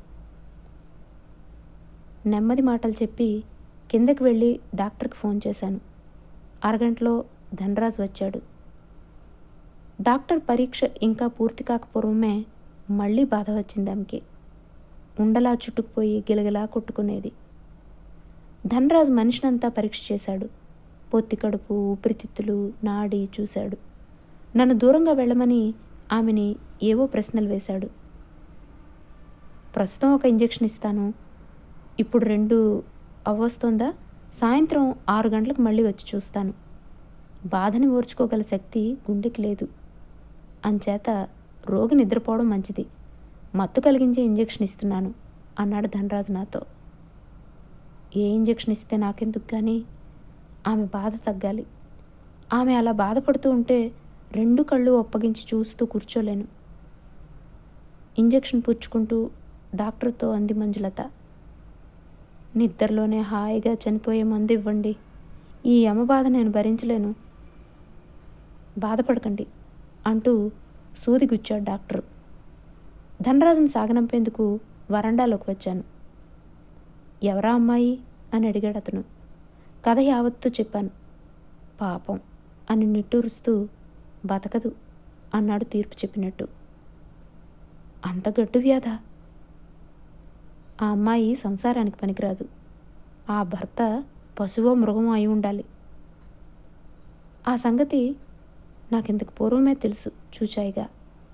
నెమ్మది మాటలు చెప్పి కిందకి వెళ్ళి డాక్టర్కి ఫోన్ చేశాను అరగంటలో ధనరాజ్ వచ్చాడు డాక్టర్ పరీక్ష ఇంకా పూర్తి కాకపోవడమే మళ్ళీ బాధ వచ్చింది ఆమెకి ఉండలా చుట్టుకుపోయి గిలగిలా కొట్టుకునేది ధనరాజ్ మనిషినంతా పరీక్ష చేశాడు పొత్తి కడుపు ఊపిరితిత్తులు నాడి చూశాడు నన్ను దూరంగా వెళ్ళమని ఆమెని ఏవో ప్రశ్నలు వేశాడు ప్రస్తుతం ఒక ఇంజెక్షన్ ఇస్తాను ఇప్పుడు రెండు అవ్వొస్తుందా సాయంత్రం ఆరు గంటలకు మళ్ళీ వచ్చి చూస్తాను బాధని ఓర్చుకోగల శక్తి గుండెకి లేదు అంచేత రోగి నిద్రపోవడం మంచిది మత్తు కలిగించే ఇంజెక్షన్ ఇస్తున్నాను అన్నాడు ధనరాజు నాతో ఏ ఇంజెక్షన్ ఇస్తే నాకెందుకు కానీ ఆమె బాధ తగ్గాలి ఆమె అలా బాధపడుతూ ఉంటే రెండు కళ్ళు ఒప్పగించి చూస్తూ కూర్చోలేను ఇంజెక్షన్ పుచ్చుకుంటూ డాక్టర్తో అంది మంజులత నిద్రలోనే హాయిగా చనిపోయే మందు ఇవ్వండి ఈ యమ బాధ నేను భరించలేను బాధపడకండి అంటూ సూది గుచ్చాడు డాక్టరు ధనరాజుని సాగనంపేందుకు వరండాలోకి వచ్చాను ఎవరా అమ్మాయి అని అడిగాడు అతను కథ యావత్తూ చెప్పాను పాపం అని నిట్టూరుస్తూ బతకదు అన్నాడు తీర్పు చెప్పినట్టు అంత గడ్డు వ్యాధ ఆ అమ్మాయి సంసారానికి పనికిరాదు ఆ భర్త పశువో మృగమో అయి ఉండాలి ఆ సంగతి నాకింతకు పూర్వమే తెలుసు చూచాయిగా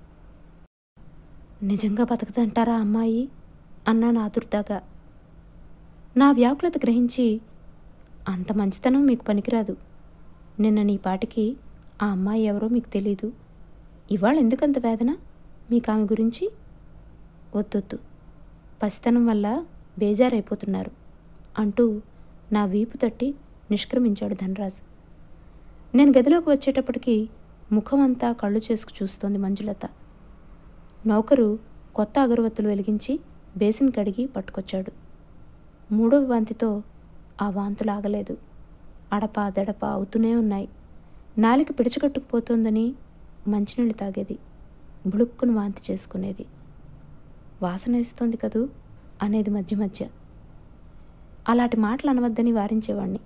నిజంగా బతకదంటారా అమ్మాయి అన్నాను ఆతుర్దాగా నా వ్యాకులత గ్రహించి అంత మంచితనం మీకు పనికిరాదు నిన్న నీ పాటికి ఆ అమ్మాయి ఎవరో మీకు తెలీదు ఇవాళ ఎందుకంత వేదన మీకు ఆమె గురించి వద్దొద్దు పసితనం వల్ల బేజారైపోతున్నారు అంటూ నా వీపు తట్టి నిష్క్రమించాడు ధనరాజ్ నేను గదిలోకి వచ్చేటప్పటికి ముఖం అంతా కళ్ళు చేసుకు చూస్తోంది మంజులత నౌకరు కొత్త అగరవత్తులు వెలిగించి బేసిన్ కడిగి పట్టుకొచ్చాడు మూడవ వాంతితో ఆ వాంతులు ఆగలేదు అడప దడప అవుతూనే ఉన్నాయి నాలిక పిడిచికట్టుకుపోతోందని మంచినీళ్ళు తాగేది బుడుక్కును వాంతి చేసుకునేది వాసన ఇస్తోంది కదూ అనేది మధ్య మధ్య అలాంటి మాటలు అనవద్దని వారించేవాణ్ణి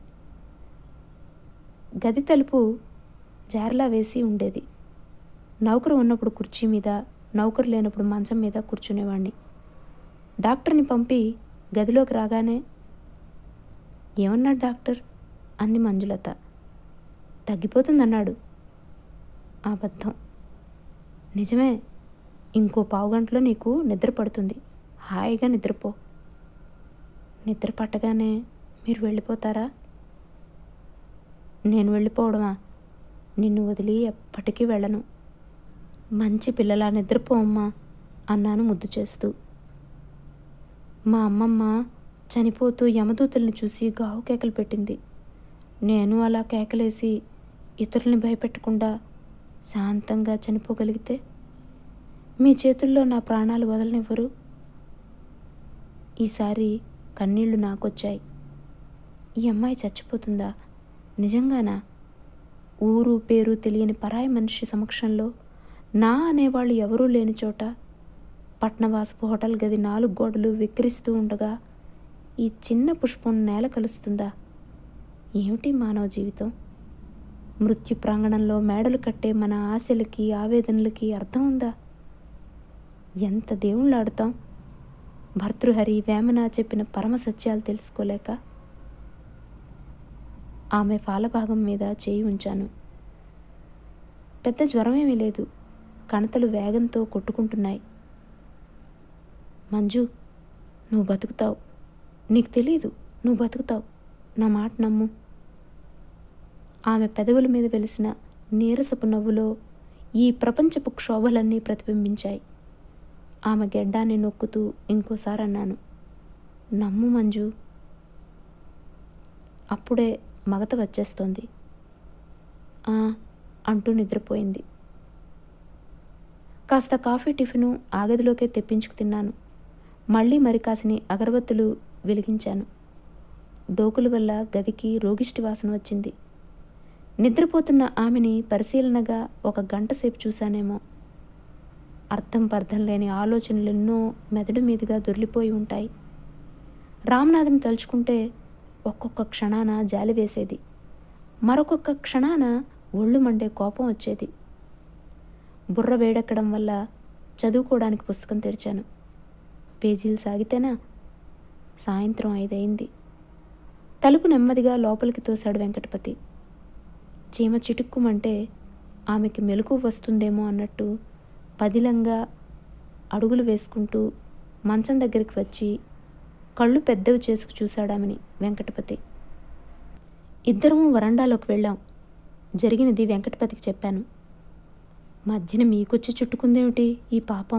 గది తలుపు జారలా వేసి ఉండేది నౌకరు ఉన్నప్పుడు కుర్చీ మీద నౌకరు లేనప్పుడు మంచం మీద కూర్చునేవాణ్ణి డాక్టర్ని పంపి గదిలోకి రాగానే ఏమన్నాడు డాక్టర్ అంది మంజులత తగ్గిపోతుందన్నాడు అబద్ధం నిజమే ఇంకో పావు గంటలో నీకు నిద్ర పడుతుంది హాయిగా నిద్రపో నిద్ర పట్టగానే మీరు వెళ్ళిపోతారా నేను వెళ్ళిపోవడమా నిన్ను వదిలి ఎప్పటికీ వెళ్ళను మంచి పిల్లలా నిద్రపో అమ్మా అన్నాను ముద్దు చేస్తూ మా అమ్మమ్మ చనిపోతూ యమదూతల్ని చూసి గావు కేకలు పెట్టింది నేను అలా కేకలేసి ఇతరుల్ని భయపెట్టకుండా శాంతంగా చనిపోగలిగితే మీ చేతుల్లో నా ప్రాణాలు వదలనివ్వరు ఈసారి కన్నీళ్లు నాకొచ్చాయి ఈ అమ్మాయి చచ్చిపోతుందా నిజంగానా ఊరు పేరు తెలియని పరాయి మనిషి సమక్షంలో నా అనేవాళ్ళు ఎవరూ లేని చోట పట్నవాసపు హోటల్ గది నాలుగు గోడలు విక్రిస్తూ ఉండగా ఈ చిన్న పుష్పం నేల కలుస్తుందా ఏమిటి మానవ జీవితం మృత్యు ప్రాంగణంలో మేడలు కట్టే మన ఆశలకి ఆవేదనలకి అర్థం ఉందా ఎంత దేవుళ్ళాడుతాం భర్తృహరి వేమన చెప్పిన పరమ సత్యాలు తెలుసుకోలేక ఆమె ఫాలభాగం మీద చేయి ఉంచాను పెద్ద జ్వరమేమీ లేదు కణతలు వేగంతో కొట్టుకుంటున్నాయి మంజు నువ్వు బతుకుతావు నీకు తెలీదు నువ్వు బతుకుతావు నా మాట నమ్ము ఆమె పెదవుల మీద వెలిసిన నీరసపు నవ్వులో ఈ ప్రపంచపు క్షోభలన్నీ ప్రతిబింబించాయి ఆమె గెడ్డాన్ని నొక్కుతూ ఇంకోసారి అన్నాను నమ్ము మంజు అప్పుడే మగత వచ్చేస్తోంది "ఆ" అంటూ నిద్రపోయింది కాస్త కాఫీ టిఫిను ఆ గదిలోకే తెప్పించుకు తిన్నాను మళ్ళీ మరి కాసిని అగరబత్తులు వెలిగించాను డోకుల వల్ల గదికి రోగిష్టి వాసన వచ్చింది నిద్రపోతున్న ఆమెని పరిశీలనగా ఒక గంట సేపు చూశానేమో అర్థం పర్థం లేని ఆలోచనలు ఎన్నో మెదడు మీదుగా దొర్లిపోయి ఉంటాయి రామ్నాథ్ని తలుచుకుంటే ఒక్కొక్క క్షణాన జాలి వేసేది మరొకొక్క క్షణాన ఒళ్ళు మండే కోపం వచ్చేది బుర్ర వేడెక్కడం వల్ల చదువుకోవడానికి పుస్తకం తెరిచాను పేజీలు సాగితేనా సాయంత్రం ఐదయింది తలుపు నెమ్మదిగా లోపలికి తోశాడు వెంకటపతి చీమ చిటుక్కుమంటే ఆమెకి మెలకు వస్తుందేమో అన్నట్టు పదిలంగా అడుగులు వేసుకుంటూ మంచం దగ్గరికి వచ్చి కళ్ళు పెద్దవి చేసుకు చూశాడామని వెంకటపతి ఇద్దరము వరండాలోకి వెళ్ళాం జరిగినది వెంకటపతికి చెప్పాను మధ్యన మీకొచ్చి చుట్టుకుందేమిటి ఈ పాపం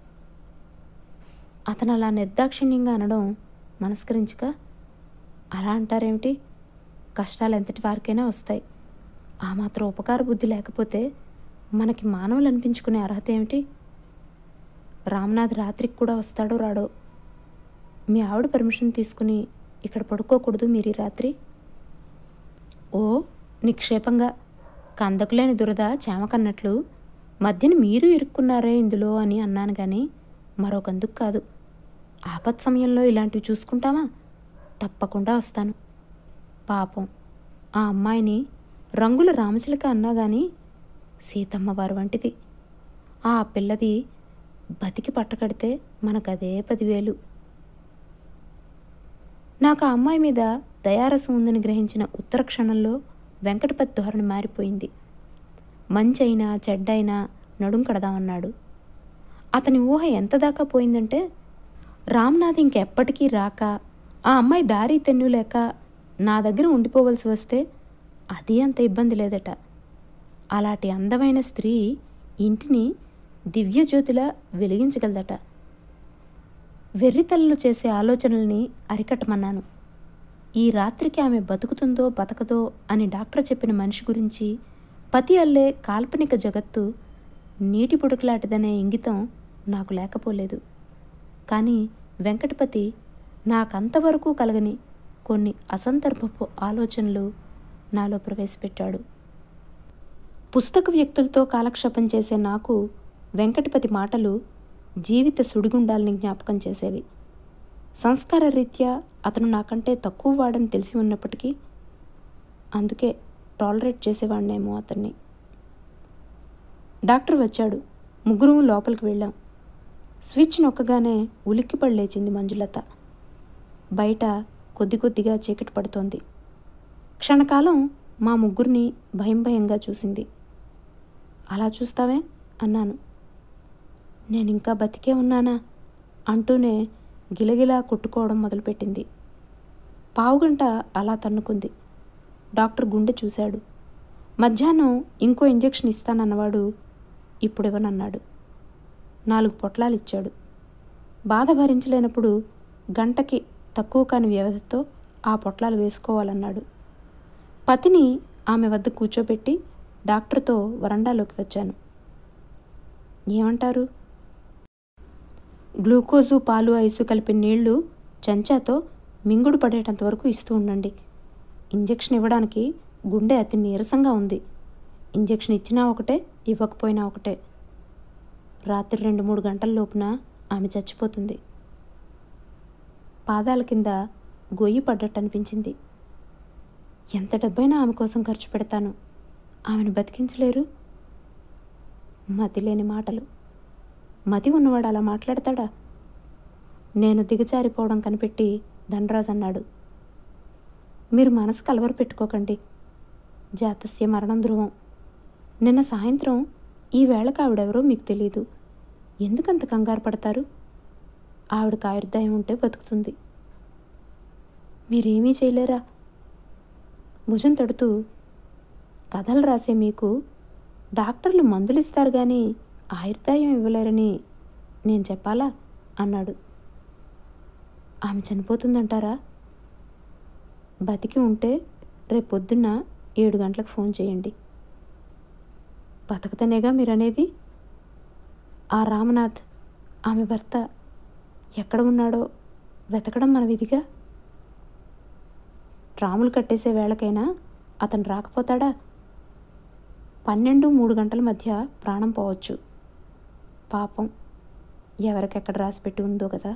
అతను అలా నిర్దాక్షిణ్యంగా అనడం మనస్కరించక అలా అంటారేమిటి కష్టాలు ఎంతటి వారికైనా వస్తాయి ఆ మాత్రం ఉపకార బుద్ధి లేకపోతే మనకి మానవులు అనిపించుకునే అర్హత ఏమిటి రామ్నాథ్ రాత్రికి కూడా వస్తాడో రాడో మీ ఆవిడ పర్మిషన్ తీసుకుని ఇక్కడ పడుకోకూడదు మీరు ఈ రాత్రి ఓ నిక్షేపంగా కందకులేని దురద చేమకన్నట్లు మధ్యన మీరు ఇరుక్కున్నారే ఇందులో అని అన్నాను కానీ మరొకందుకు కాదు ఆపత్ సమయంలో ఇలాంటివి చూసుకుంటామా తప్పకుండా వస్తాను పాపం ఆ అమ్మాయిని రంగుల రామచిలక అన్నా కానీ సీతమ్మ వారు వంటిది ఆ పిల్లది బతికి పట్టకడితే మనకదే పదివేలు నాకు ఆ అమ్మాయి మీద దయారసం ఉందని గ్రహించిన ఉత్తర క్షణంలో వెంకటపతి ధోరణి మారిపోయింది మంచైనా చెడ్డైనా నడుం కడదామన్నాడు అతని ఊహ ఎంత దాకా పోయిందంటే రామ్నాథ్ ఇంకెప్పటికీ రాక ఆ అమ్మాయి దారి తెన్నులేక నా దగ్గర ఉండిపోవలసి వస్తే అది అంత ఇబ్బంది లేదట అలాంటి అందమైన స్త్రీ ఇంటిని దివ్యజ్యోతిలా వెలిగించగలదట వెర్రితల్లు చేసే ఆలోచనల్ని అరికట్టమన్నాను ఈ రాత్రికి ఆమె బతుకుతుందో బతకదో అని డాక్టర్ చెప్పిన మనిషి గురించి పతి అల్లే కాల్పనిక జగత్తు నీటి పుడకలాంటిదనే ఇంగితం నాకు లేకపోలేదు కానీ వెంకటపతి నాకంతవరకు కలగని కొన్ని అసందర్భపు ఆలోచనలు నాలో ప్రవేశపెట్టాడు పుస్తక వ్యక్తులతో కాలక్షేపం చేసే నాకు వెంకటపతి మాటలు జీవిత సుడిగుండాల్ని జ్ఞాపకం చేసేవి సంస్కార రీత్యా అతను నాకంటే తక్కువ వాడని తెలిసి ఉన్నప్పటికీ అందుకే టాలరేట్ చేసేవాడినేమో అతన్ని డాక్టర్ వచ్చాడు ముగ్గురు లోపలికి వెళ్ళాం స్విచ్ నొక్కగానే ఉలిక్కిపడి లేచింది మంజులత బయట కొద్ది కొద్దిగా చీకటి పడుతోంది క్షణకాలం మా ముగ్గురిని భయం భయంగా చూసింది అలా చూస్తావే అన్నాను నేను ఇంకా బతికే ఉన్నానా అంటూనే గిలగిలా కొట్టుకోవడం మొదలుపెట్టింది పావుగంట అలా తన్నుకుంది డాక్టర్ గుండె చూశాడు మధ్యాహ్నం ఇంకో ఇంజెక్షన్ ఇస్తానన్నవాడు ఇప్పుడు ఇవ్వనన్నాడు నాలుగు పొట్లాలు ఇచ్చాడు బాధ భరించలేనప్పుడు గంటకి తక్కువ కాని వ్యవధితో ఆ పొట్లాలు వేసుకోవాలన్నాడు పతిని ఆమె వద్ద కూర్చోబెట్టి డాక్టర్తో వరండాలోకి వచ్చాను ఏమంటారు గ్లూకోజు పాలు ఐసు కలిపిన నీళ్లు చెంచాతో మింగుడు పడేటంత వరకు ఇస్తూ ఉండండి ఇంజెక్షన్ ఇవ్వడానికి గుండె అతి నీరసంగా ఉంది ఇంజెక్షన్ ఇచ్చినా ఒకటే ఇవ్వకపోయినా ఒకటే రాత్రి రెండు మూడు గంటల లోపున ఆమె చచ్చిపోతుంది పాదాల కింద గొయ్యి పడ్డట్టు అనిపించింది ఎంత డబ్బైనా ఆమె కోసం ఖర్చు పెడతాను ఆమెను బతికించలేరు మతి లేని మాటలు మతి ఉన్నవాడు అలా మాట్లాడతాడా నేను దిగజారిపోవడం కనిపెట్టి ధనరాజ్ అన్నాడు మీరు మనసు కలవర పెట్టుకోకండి జాతస్య మరణం ధ్రువం నిన్న సాయంత్రం ఈ వేళకు ఆవిడెవరో మీకు తెలియదు ఎందుకంత కంగారు పడతారు ఆవిడకి ఆయుర్దాయం ఉంటే బతుకుతుంది మీరేమీ చేయలేరా భుజం తడుతూ కథలు రాసే మీకు డాక్టర్లు మందులు ఇస్తారు కానీ ఆయుర్దాయం ఇవ్వలేరని నేను చెప్పాలా అన్నాడు ఆమె చనిపోతుందంటారా బతికి ఉంటే రేపు పొద్దున్న ఏడు గంటలకు ఫోన్ చేయండి బతకతనేగా మీరనేది ఆ రామనాథ్ ఆమె భర్త ఎక్కడ ఉన్నాడో వెతకడం మన విధిగా రాములు కట్టేసే వేళకైనా అతను రాకపోతాడా పన్నెండు మూడు గంటల మధ్య ప్రాణం పోవచ్చు పాపం ఎవరికెక్కడ రాసిపెట్టి ఉందో కదా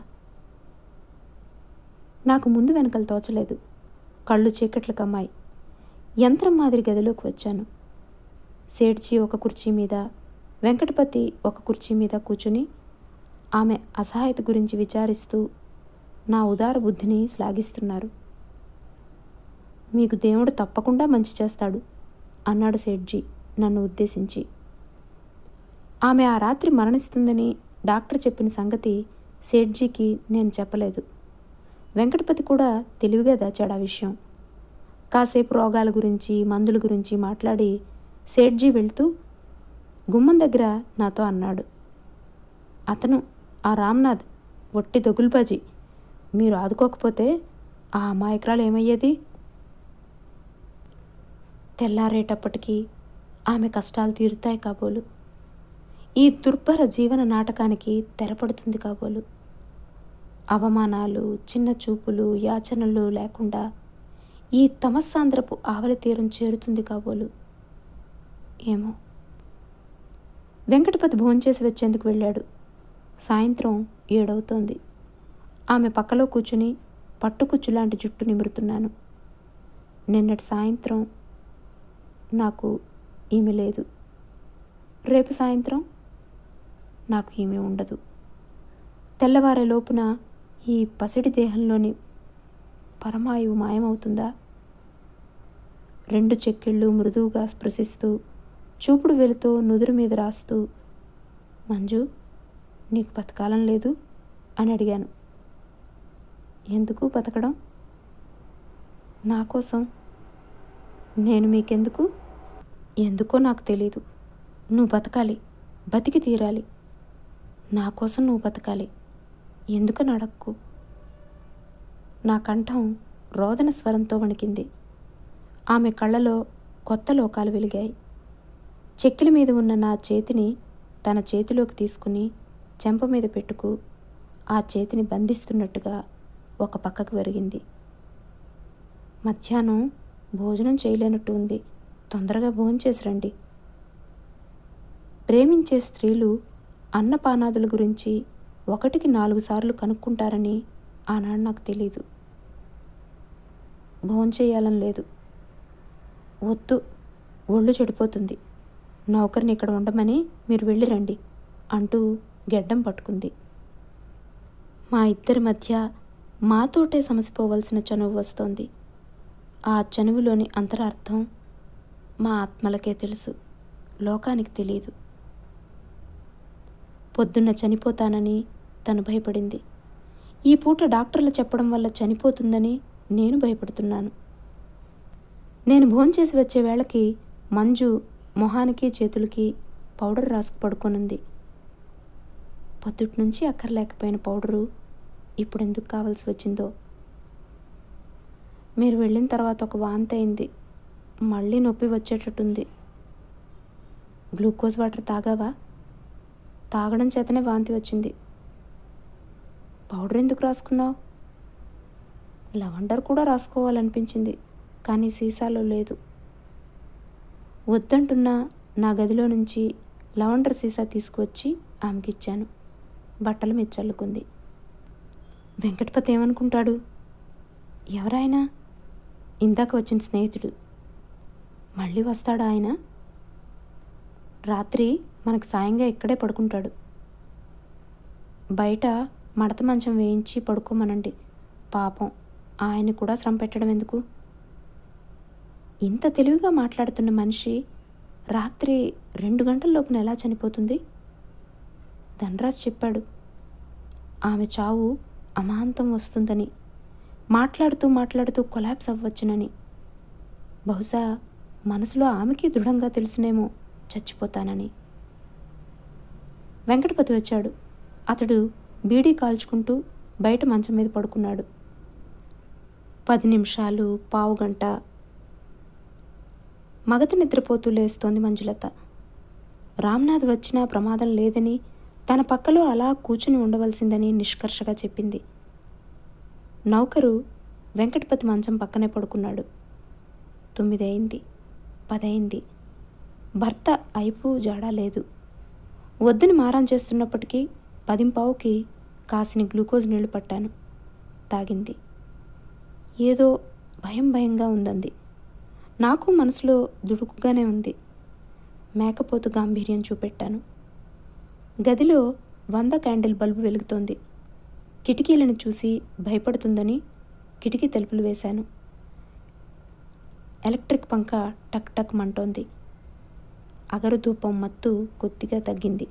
నాకు ముందు వెనకలు తోచలేదు కళ్ళు చీకట్లు కమ్మాయి యంత్రం మాదిరి గదిలోకి వచ్చాను సేడ్చి ఒక కుర్చీ మీద వెంకటపతి ఒక కుర్చీ మీద కూర్చుని ఆమె అసహాయత గురించి విచారిస్తూ నా ఉదార బుద్ధిని శ్లాఘిస్తున్నారు మీకు దేవుడు తప్పకుండా మంచి చేస్తాడు అన్నాడు సేట్జీ నన్ను ఉద్దేశించి ఆమె ఆ రాత్రి మరణిస్తుందని డాక్టర్ చెప్పిన సంగతి సేట్జీకి నేను చెప్పలేదు వెంకటపతి కూడా తెలివిగా దాచాడు ఆ విషయం కాసేపు రోగాల గురించి మందుల గురించి మాట్లాడి సేట్జీ వెళ్తూ గుమ్మం దగ్గర నాతో అన్నాడు అతను ఆ రామ్నాథ్ ఒట్టి దొగుల్బాజీ మీరు ఆదుకోకపోతే ఆ అమాయకురాలు ఏమయ్యేది తెల్లారేటప్పటికీ ఆమె కష్టాలు తీరుతాయి కాబోలు ఈ దుర్భర జీవన నాటకానికి తెరపడుతుంది కాబోలు అవమానాలు చిన్న చూపులు యాచనలు లేకుండా ఈ తమస్సాంద్రపు ఆవలి తీరం చేరుతుంది కాబోలు ఏమో వెంకటపతి భోంచేసి వచ్చేందుకు వెళ్ళాడు సాయంత్రం ఏడవుతోంది ఆమె పక్కలో కూర్చుని పట్టుకుచ్చు లాంటి జుట్టు నిమురుతున్నాను నిన్నటి సాయంత్రం నాకు ఈమె లేదు రేపు సాయంత్రం నాకు ఈమె ఉండదు తెల్లవారే లోపున ఈ పసిడి దేహంలోని పరమాయువు మాయమవుతుందా రెండు చెక్కిళ్ళు మృదువుగా స్పృశిస్తూ చూపుడు వెలుతో నుదురు మీద రాస్తూ మంజు నీకు బతకాలం లేదు అని అడిగాను ఎందుకు బతకడం నా కోసం నేను మీకెందుకు ఎందుకో నాకు తెలీదు నువ్వు బతకాలి బతికి తీరాలి నా కోసం నువ్వు బతకాలి ఎందుకని అడక్కు నా కంఠం రోదన స్వరంతో వణికింది ఆమె కళ్ళలో కొత్త లోకాలు వెలిగాయి చెక్కిలి మీద ఉన్న నా చేతిని తన చేతిలోకి తీసుకుని చెంప మీద పెట్టుకు ఆ చేతిని బంధిస్తున్నట్టుగా ఒక పక్కకు వెరిగింది మధ్యాహ్నం భోజనం చేయలేనట్టు ఉంది తొందరగా భోంచేసి రండి ప్రేమించే స్త్రీలు అన్నపానాదుల గురించి ఒకటికి నాలుగు సార్లు కనుక్కుంటారని ఆనాడు నాకు తెలీదు భోంచేయాలని లేదు వద్దు ఒళ్ళు చెడిపోతుంది నౌకరిని ఇక్కడ ఉండమని మీరు వెళ్ళి రండి అంటూ గెడ్డం పట్టుకుంది మా ఇద్దరి మధ్య మాతోటే సమసిపోవలసిన చనువు వస్తోంది ఆ చనువులోని అంతరార్థం మా ఆత్మలకే తెలుసు లోకానికి తెలియదు పొద్దున్న చనిపోతానని తను భయపడింది ఈ పూట డాక్టర్లు చెప్పడం వల్ల చనిపోతుందని నేను భయపడుతున్నాను నేను భోంచేసి వచ్చే వేళకి మంజు మొహానికి చేతులకి పౌడర్ రాసుకు పడుకొనుంది పొద్దుటి నుంచి అక్కర్లేకపోయిన పౌడరు ఇప్పుడు ఎందుకు కావాల్సి వచ్చిందో మీరు వెళ్ళిన తర్వాత ఒక వాంతి అయింది మళ్ళీ నొప్పి వచ్చేటట్టుంది గ్లూకోజ్ వాటర్ తాగావా తాగడం చేతనే వాంతి వచ్చింది పౌడర్ ఎందుకు రాసుకున్నావు లవండర్ కూడా రాసుకోవాలనిపించింది కానీ సీసాలో లేదు వద్దంటున్నా నా గదిలో నుంచి లవండర్ సీసా తీసుకువచ్చి ఆమెకిచ్చాను బట్టల మీద చల్లుకుంది వెంకటపతి ఏమనుకుంటాడు ఎవరాయన ఇందాక వచ్చిన స్నేహితుడు మళ్ళీ వస్తాడా ఆయన రాత్రి మనకు సాయంగా ఇక్కడే పడుకుంటాడు బయట మడత మంచం వేయించి పడుకోమనండి పాపం ఆయన కూడా శ్రమ పెట్టడం ఎందుకు ఇంత తెలివిగా మాట్లాడుతున్న మనిషి రాత్రి రెండు గంటల లోపున ఎలా చనిపోతుంది ధనరాజ్ చెప్పాడు ఆమె చావు అమాంతం వస్తుందని మాట్లాడుతూ మాట్లాడుతూ కొలాప్స్ అవ్వచ్చునని బహుశా మనసులో ఆమెకి దృఢంగా తెలుసునేమో చచ్చిపోతానని వెంకటపతి వచ్చాడు అతడు బీడీ కాల్చుకుంటూ బయట మంచం మీద పడుకున్నాడు పది నిమిషాలు పావు గంట మగత నిద్రపోతూ లేస్తోంది మంజులత రామ్నాథ్ వచ్చినా ప్రమాదం లేదని తన పక్కలో అలా కూర్చుని ఉండవలసిందని నిష్కర్షగా చెప్పింది నౌకరు వెంకటపతి మంచం పక్కనే పడుకున్నాడు తొమ్మిది అయింది పదయింది భర్త అయిపు జాడా లేదు వద్దని మారం చేస్తున్నప్పటికీ పదింపావుకి కాసిని గ్లూకోజ్ నీళ్లు పట్టాను తాగింది ఏదో భయం భయంగా ఉందంది నాకు మనసులో దుడుకుగానే ఉంది మేకపోతు గాంభీర్యం చూపెట్టాను గదిలో వంద క్యాండిల్ బల్బు వెలుగుతోంది కిటికీలను చూసి భయపడుతుందని కిటికీ తలుపులు వేశాను ఎలక్ట్రిక్ పంక టక్ టక్ మంటోంది అగరుధూపం మత్తు కొద్దిగా తగ్గింది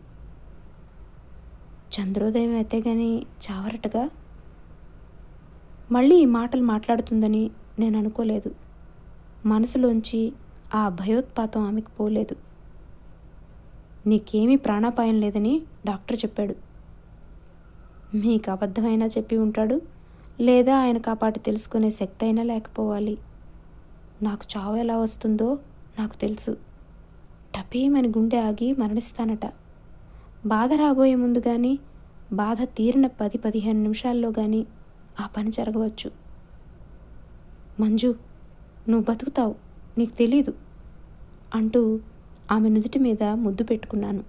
చంద్రోదయం అయితే గాని చావరటగా మళ్ళీ ఈ మాటలు మాట్లాడుతుందని నేను అనుకోలేదు మనసులోంచి ఆ భయోత్పాతం ఆమెకు పోలేదు నీకేమీ ప్రాణాపాయం లేదని డాక్టర్ చెప్పాడు మీకు అబద్ధమైనా చెప్పి ఉంటాడు లేదా ఆయన కాపాటి తెలుసుకునే శక్తి అయినా లేకపోవాలి నాకు చావు ఎలా వస్తుందో నాకు తెలుసు టపేమని గుండె ఆగి మరణిస్తానట బాధ రాబోయే ముందు కానీ బాధ తీరిన పది పదిహేను నిమిషాల్లో కానీ ఆ పని జరగవచ్చు మంజు నువ్వు బతుకుతావు నీకు తెలీదు అంటూ ఆమె నుదుటి మీద ముద్దు పెట్టుకున్నాను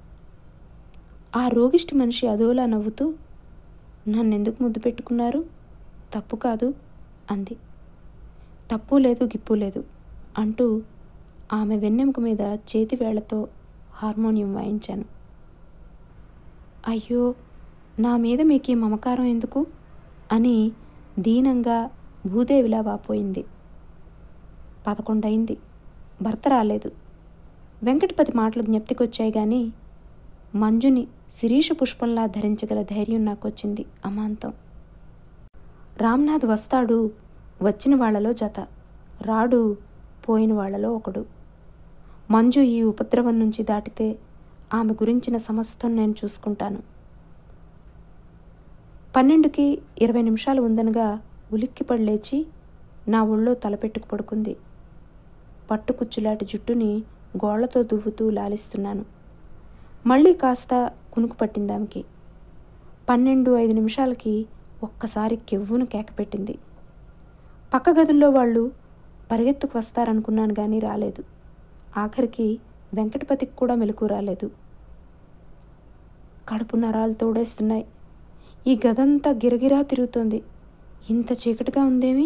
ఆ రోగిష్టి మనిషి అదోలా నవ్వుతూ నన్నెందుకు ముద్దు పెట్టుకున్నారు తప్పు కాదు అంది తప్పు లేదు గిప్పు లేదు అంటూ ఆమె వెన్నెముక మీద చేతి వేళ్లతో హార్మోనియం వాయించాను అయ్యో నా మీద మీకు ఈ మమకారం ఎందుకు అని దీనంగా భూదేవిలా వాపోయింది పదకొండయింది భర్త రాలేదు వెంకటపతి మాటలు జ్ఞప్తికొచ్చాయి కానీ మంజుని శిరీష పుష్పంలా ధరించగల ధైర్యం నాకొచ్చింది అమాంతం రామ్నాథ్ వస్తాడు వచ్చిన వాళ్లలో జత రాడు పోయిన వాళ్లలో ఒకడు మంజు ఈ ఉపద్రవం నుంచి దాటితే ఆమె గురించిన సమస్తం నేను చూసుకుంటాను పన్నెండుకి ఇరవై నిమిషాలు ఉందనగా ఉలిక్కిపడి లేచి నా ఒళ్ళో తలపెట్టుకు పడుకుంది పట్టుకుచ్చులాంటి జుట్టుని గోళ్లతో దువ్వుతూ లాలిస్తున్నాను మళ్ళీ కాస్త కునుకు పట్టింది ఆమెకి పన్నెండు ఐదు నిమిషాలకి ఒక్కసారి కెవ్వును కేకపెట్టింది పక్క గదుల్లో వాళ్ళు పరిగెత్తుకు వస్తారనుకున్నాను కానీ రాలేదు ఆఖరికి వెంకటపతికి కూడా మెలకు రాలేదు కడుపు నరాలు తోడేస్తున్నాయి ఈ గదంతా గిరగిరా తిరుగుతోంది ఇంత చీకటిగా ఉందేమి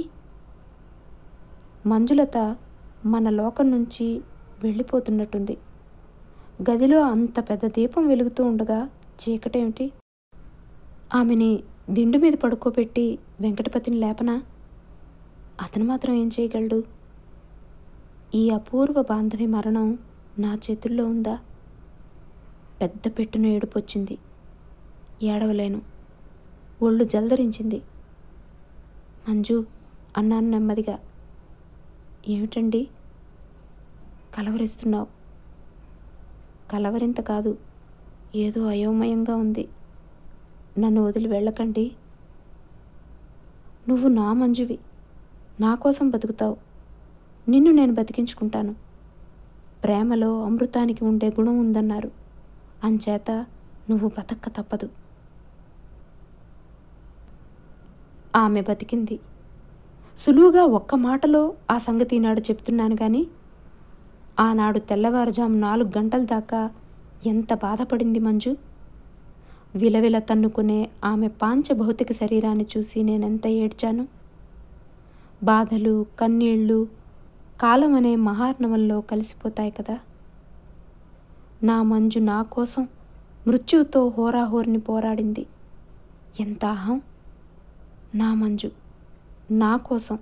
మంజులత మన లోకం నుంచి వెళ్ళిపోతున్నట్టుంది గదిలో అంత పెద్ద దీపం వెలుగుతూ ఉండగా చీకటేమిటి ఆమెని దిండు మీద పడుకోబెట్టి వెంకటపతిని లేపనా అతను మాత్రం ఏం చేయగలడు ఈ అపూర్వ బాంధవి మరణం నా చేతుల్లో ఉందా పెద్ద పెట్టున ఏడుపొచ్చింది ఏడవలేను ఒళ్ళు జలదరించింది మంజు అన్నాను నెమ్మదిగా ఏమిటండి కలవరిస్తున్నావు కలవరింత కాదు ఏదో అయోమయంగా ఉంది నన్ను వదిలి వెళ్ళకండి నువ్వు నా మంజువి నా కోసం బతుకుతావు నిన్ను నేను బతికించుకుంటాను ప్రేమలో అమృతానికి ఉండే గుణం ఉందన్నారు అంచేత నువ్వు బతక్క తప్పదు ఆమె బతికింది సులువుగా ఒక్క మాటలో ఆ సంగతి ఈనాడు చెప్తున్నాను కానీ ఆనాడు తెల్లవారుజాము నాలుగు గంటల దాకా ఎంత బాధపడింది మంజు విలవిల తన్నుకునే ఆమె పాంచ భౌతిక శరీరాన్ని చూసి నేనెంత ఏడ్చాను బాధలు కన్నీళ్ళు కాలం అనే మహార్ణవంలో కలిసిపోతాయి కదా నా మంజు నా కోసం మృత్యువుతో హోరాహోర్ని పోరాడింది ఎంత అహం నా మంజు నా కోసం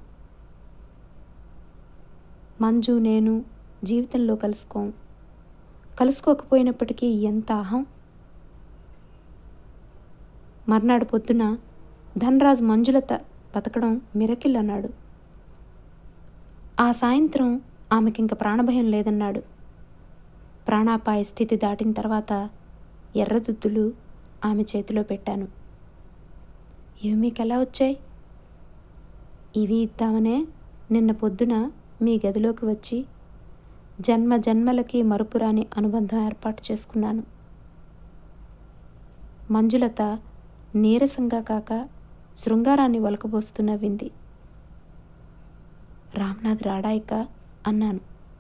మంజు నేను జీవితంలో కలుసుకోం కలుసుకోకపోయినప్పటికీ ఎంత అహం మర్నాడు పొద్దున ధనరాజ్ మంజులత బతకడం మిరకిల్ అన్నాడు ఆ సాయంత్రం ఆమెకింక ప్రాణభయం లేదన్నాడు ప్రాణాపాయ స్థితి దాటిన తర్వాత ఎర్రదుద్దులు ఆమె చేతిలో పెట్టాను ఇవి మీకు ఎలా వచ్చాయి ఇవి ఇద్దామనే నిన్న పొద్దున మీ గదిలోకి వచ్చి జన్మ జన్మలకి మరుపురాని అనుబంధం ఏర్పాటు చేసుకున్నాను మంజులత నీరసంగా కాక శృంగారాన్ని ఒలకబోస్తూ నవ్వింది రామ్నాథ్ రాడాయిక అన్నాను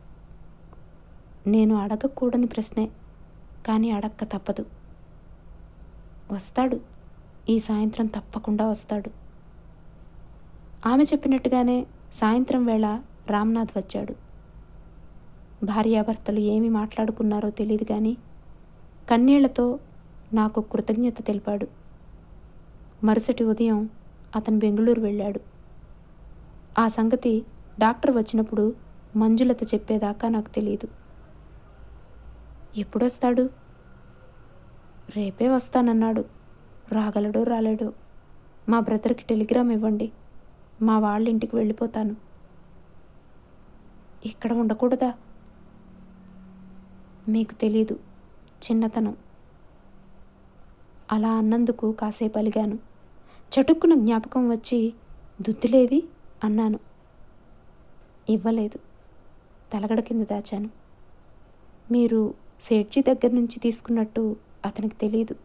నేను అడగకూడని ప్రశ్నే కానీ అడక్క తప్పదు వస్తాడు ఈ సాయంత్రం తప్పకుండా వస్తాడు ఆమె చెప్పినట్టుగానే సాయంత్రం వేళ రామ్నాథ్ వచ్చాడు భార్యాభర్తలు ఏమి మాట్లాడుకున్నారో తెలియదు కానీ కన్నీళ్లతో నాకు కృతజ్ఞత తెలిపాడు మరుసటి ఉదయం అతను బెంగళూరు వెళ్ళాడు ఆ సంగతి డాక్టర్ వచ్చినప్పుడు మంజులత చెప్పేదాకా నాకు తెలియదు ఎప్పుడొస్తాడు రేపే వస్తానన్నాడు రాగలడో రాలేడో మా బ్రదర్కి టెలిగ్రామ్ ఇవ్వండి మా వాళ్ళ ఇంటికి వెళ్ళిపోతాను ఇక్కడ ఉండకూడదా మీకు తెలీదు చిన్నతనం అలా అన్నందుకు కాసేపు అలిగాను చటుక్కున జ్ఞాపకం వచ్చి దుద్దులేవి అన్నాను ఇవ్వలేదు తలగడ కింద దాచాను మీరు సేట్జీ దగ్గర నుంచి తీసుకున్నట్టు అతనికి తెలియదు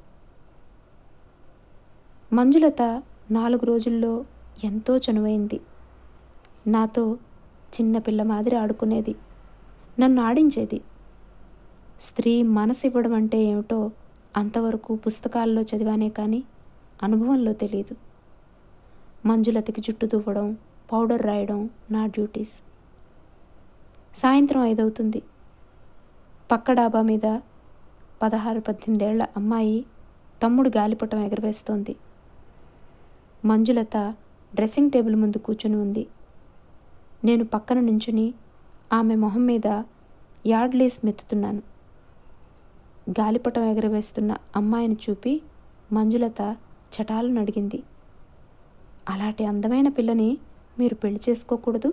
మంజులత నాలుగు రోజుల్లో ఎంతో చనువైంది నాతో చిన్నపిల్ల మాదిరి ఆడుకునేది నన్ను ఆడించేది స్త్రీ మనసు ఇవ్వడం అంటే ఏమిటో అంతవరకు పుస్తకాల్లో చదివానే కానీ అనుభవంలో తెలియదు మంజులతకి జుట్టు దువ్వడం పౌడర్ రాయడం నా డ్యూటీస్ సాయంత్రం ఐదవుతుంది పక్క డాబా మీద పదహారు పద్దెనిమిదేళ్ల అమ్మాయి తమ్ముడు గాలిపటం ఎగరవేస్తోంది మంజులత డ్రెస్సింగ్ టేబుల్ ముందు కూర్చుని ఉంది నేను పక్కన నించుని ఆమె మొహం మీద యార్డ్లేస్ మెత్తుతున్నాను గాలిపటం ఎగరవేస్తున్న అమ్మాయిని చూపి మంజులత చటాలను అడిగింది అలాంటి అందమైన పిల్లని మీరు పెళ్లి చేసుకోకూడదు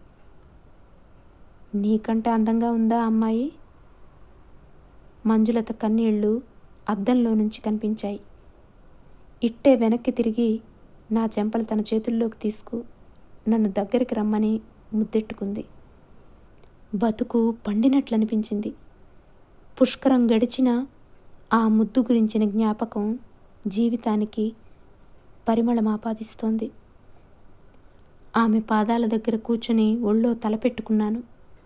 నీకంటే అందంగా ఉందా అమ్మాయి మంజులత కన్నీళ్లు అద్దంలో నుంచి కనిపించాయి ఇట్టే వెనక్కి తిరిగి నా చెంపలు తన చేతుల్లోకి తీసుకు నన్ను దగ్గరికి రమ్మని ముద్దెట్టుకుంది బతుకు పండినట్లనిపించింది పుష్కరం గడిచిన ఆ ముద్దు గురించిన జ్ఞాపకం జీవితానికి పరిమళం ఆపాదిస్తోంది ఆమె పాదాల దగ్గర కూర్చొని ఒళ్ళో తలపెట్టుకున్నాను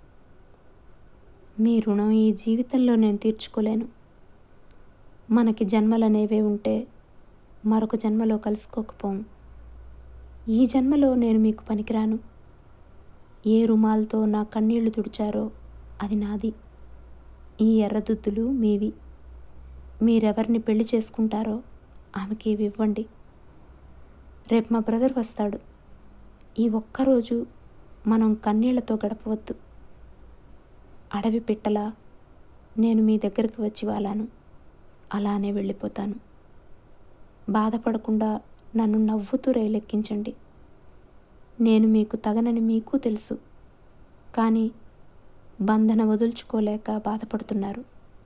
మీ రుణం ఈ జీవితంలో నేను తీర్చుకోలేను మనకి జన్మలనేవే ఉంటే మరొక జన్మలో కలుసుకోకపోం ఈ జన్మలో నేను మీకు పనికిరాను ఏ రుమాలతో నా కన్నీళ్లు తుడిచారో అది నాది ఈ ఎర్రదుద్దులు మీవి మీరెవరిని పెళ్లి చేసుకుంటారో ఆమెకి ఇవి ఇవ్వండి రేపు మా బ్రదర్ వస్తాడు ఈ ఒక్కరోజు మనం కన్నీళ్లతో గడపవద్దు అడవి పిట్టలా నేను మీ దగ్గరికి వచ్చి వాలాను అలానే వెళ్ళిపోతాను బాధపడకుండా నన్ను నవ్వుతూ రైలెక్కించండి నేను మీకు తగనని మీకు తెలుసు కానీ బంధన వదుల్చుకోలేక బాధపడుతున్నారు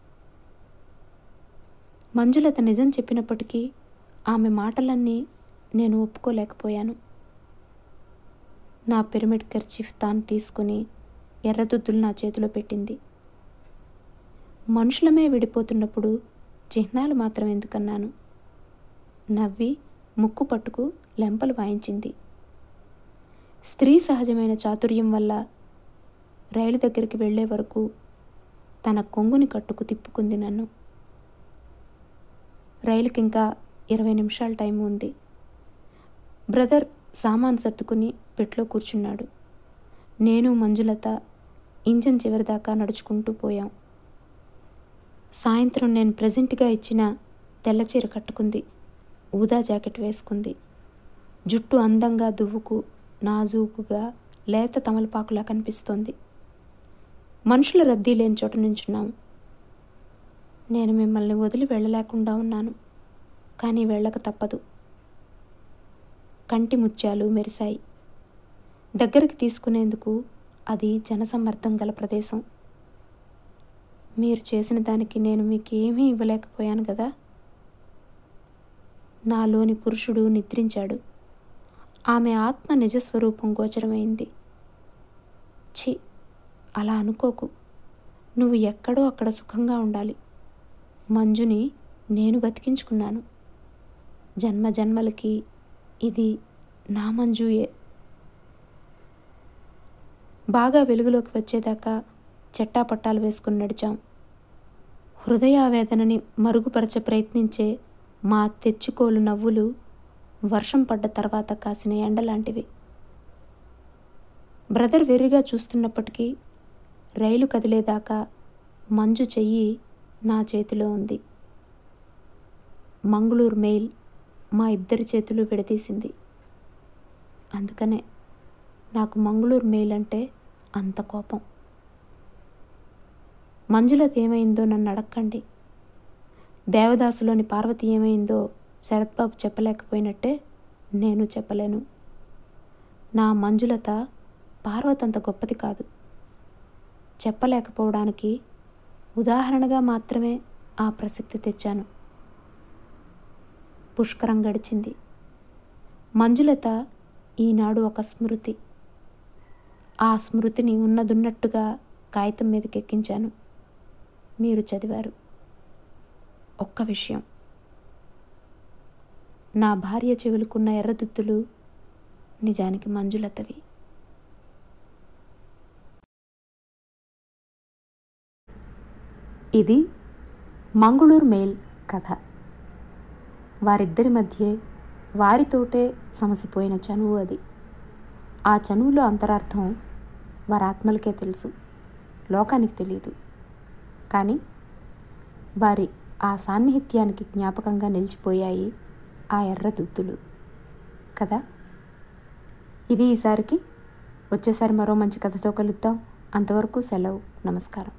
మంజులత నిజం చెప్పినప్పటికీ ఆమె మాటలన్నీ నేను ఒప్పుకోలేకపోయాను నా పిరమిడ్ కర్చీఫ్ తాను తీసుకుని ఎర్రదుద్దులు నా చేతిలో పెట్టింది మనుషులమే విడిపోతున్నప్పుడు చిహ్నాలు మాత్రం ఎందుకన్నాను నవ్వి ముక్కు పట్టుకు లెంపలు వాయించింది స్త్రీ సహజమైన చాతుర్యం వల్ల రైలు దగ్గరికి వెళ్ళే వరకు తన కొంగుని కట్టుకు తిప్పుకుంది నన్ను రైలుకి ఇంకా ఇరవై నిమిషాల టైం ఉంది బ్రదర్ సామాన్ సర్దుకుని పెట్లో కూర్చున్నాడు నేను మంజులత ఇంజన్ చివరిదాకా నడుచుకుంటూ పోయాం సాయంత్రం నేను ప్రజెంట్గా ఇచ్చిన తెల్ల చీర కట్టుకుంది ఊదా జాకెట్ వేసుకుంది జుట్టు అందంగా దువ్వుకు నాజూకుగా లేత తమలపాకులా కనిపిస్తోంది మనుషుల రద్దీ లేని చోట నుంచున్నాం నేను మిమ్మల్ని వదిలి వెళ్ళలేకుండా ఉన్నాను కానీ వెళ్ళక తప్పదు కంటి ముత్యాలు మెరిశాయి దగ్గరికి తీసుకునేందుకు అది జనసమ్మర్దం గల ప్రదేశం మీరు చేసిన దానికి నేను మీకు ఏమీ ఇవ్వలేకపోయాను కదా నాలోని పురుషుడు నిద్రించాడు ఆమె ఆత్మ నిజస్వరూపం గోచరమైంది ఛీ అలా అనుకోకు నువ్వు ఎక్కడో అక్కడ సుఖంగా ఉండాలి మంజుని నేను బతికించుకున్నాను జన్మ జన్మలకి ఇది నా మంజుయే బాగా వెలుగులోకి వచ్చేదాకా చెట్టాపట్టాలు వేసుకుని నడిచాం హృదయావేదనని మరుగుపరచ ప్రయత్నించే మా తెచ్చుకోలు నవ్వులు వర్షం పడ్డ తర్వాత కాసిన ఎండలాంటివి బ్రదర్ వెర్రిగా చూస్తున్నప్పటికీ రైలు కదిలేదాకా మంజు చెయ్యి నా చేతిలో ఉంది మంగళూరు మెయిల్ మా ఇద్దరి చేతులు విడదీసింది అందుకనే నాకు మంగళూరు మెయిల్ అంటే అంత కోపం మంజులత ఏమైందో నన్ను అడక్కండి దేవదాసులోని పార్వతి ఏమైందో శరత్బాబు చెప్పలేకపోయినట్టే నేను చెప్పలేను నా మంజులత పార్వతి అంత గొప్పది కాదు చెప్పలేకపోవడానికి ఉదాహరణగా మాత్రమే ఆ ప్రసక్తి తెచ్చాను పుష్కరం గడిచింది మంజులత ఈనాడు ఒక స్మృతి ఆ స్మృతిని ఉన్నదున్నట్టుగా కాగితం మీదకి ఎక్కించాను మీరు చదివారు ఒక్క విషయం నా భార్య చెవులుకున్న ఎర్రదుత్తులు నిజానికి మంజులతవి ఇది మంగళూరు మెయిల్ కథ వారిద్దరి మధ్యే వారితోటే సమసిపోయిన చనువు అది ఆ చనువులో అంతరార్థం వారి ఆత్మలకే తెలుసు లోకానికి తెలియదు కానీ వారి ఆ సాన్నిహిత్యానికి జ్ఞాపకంగా నిలిచిపోయాయి ఆ ఎర్ర దుద్దులు కదా ఇది ఈసారికి వచ్చేసారి మరో మంచి కథతో కలుద్దాం అంతవరకు సెలవు నమస్కారం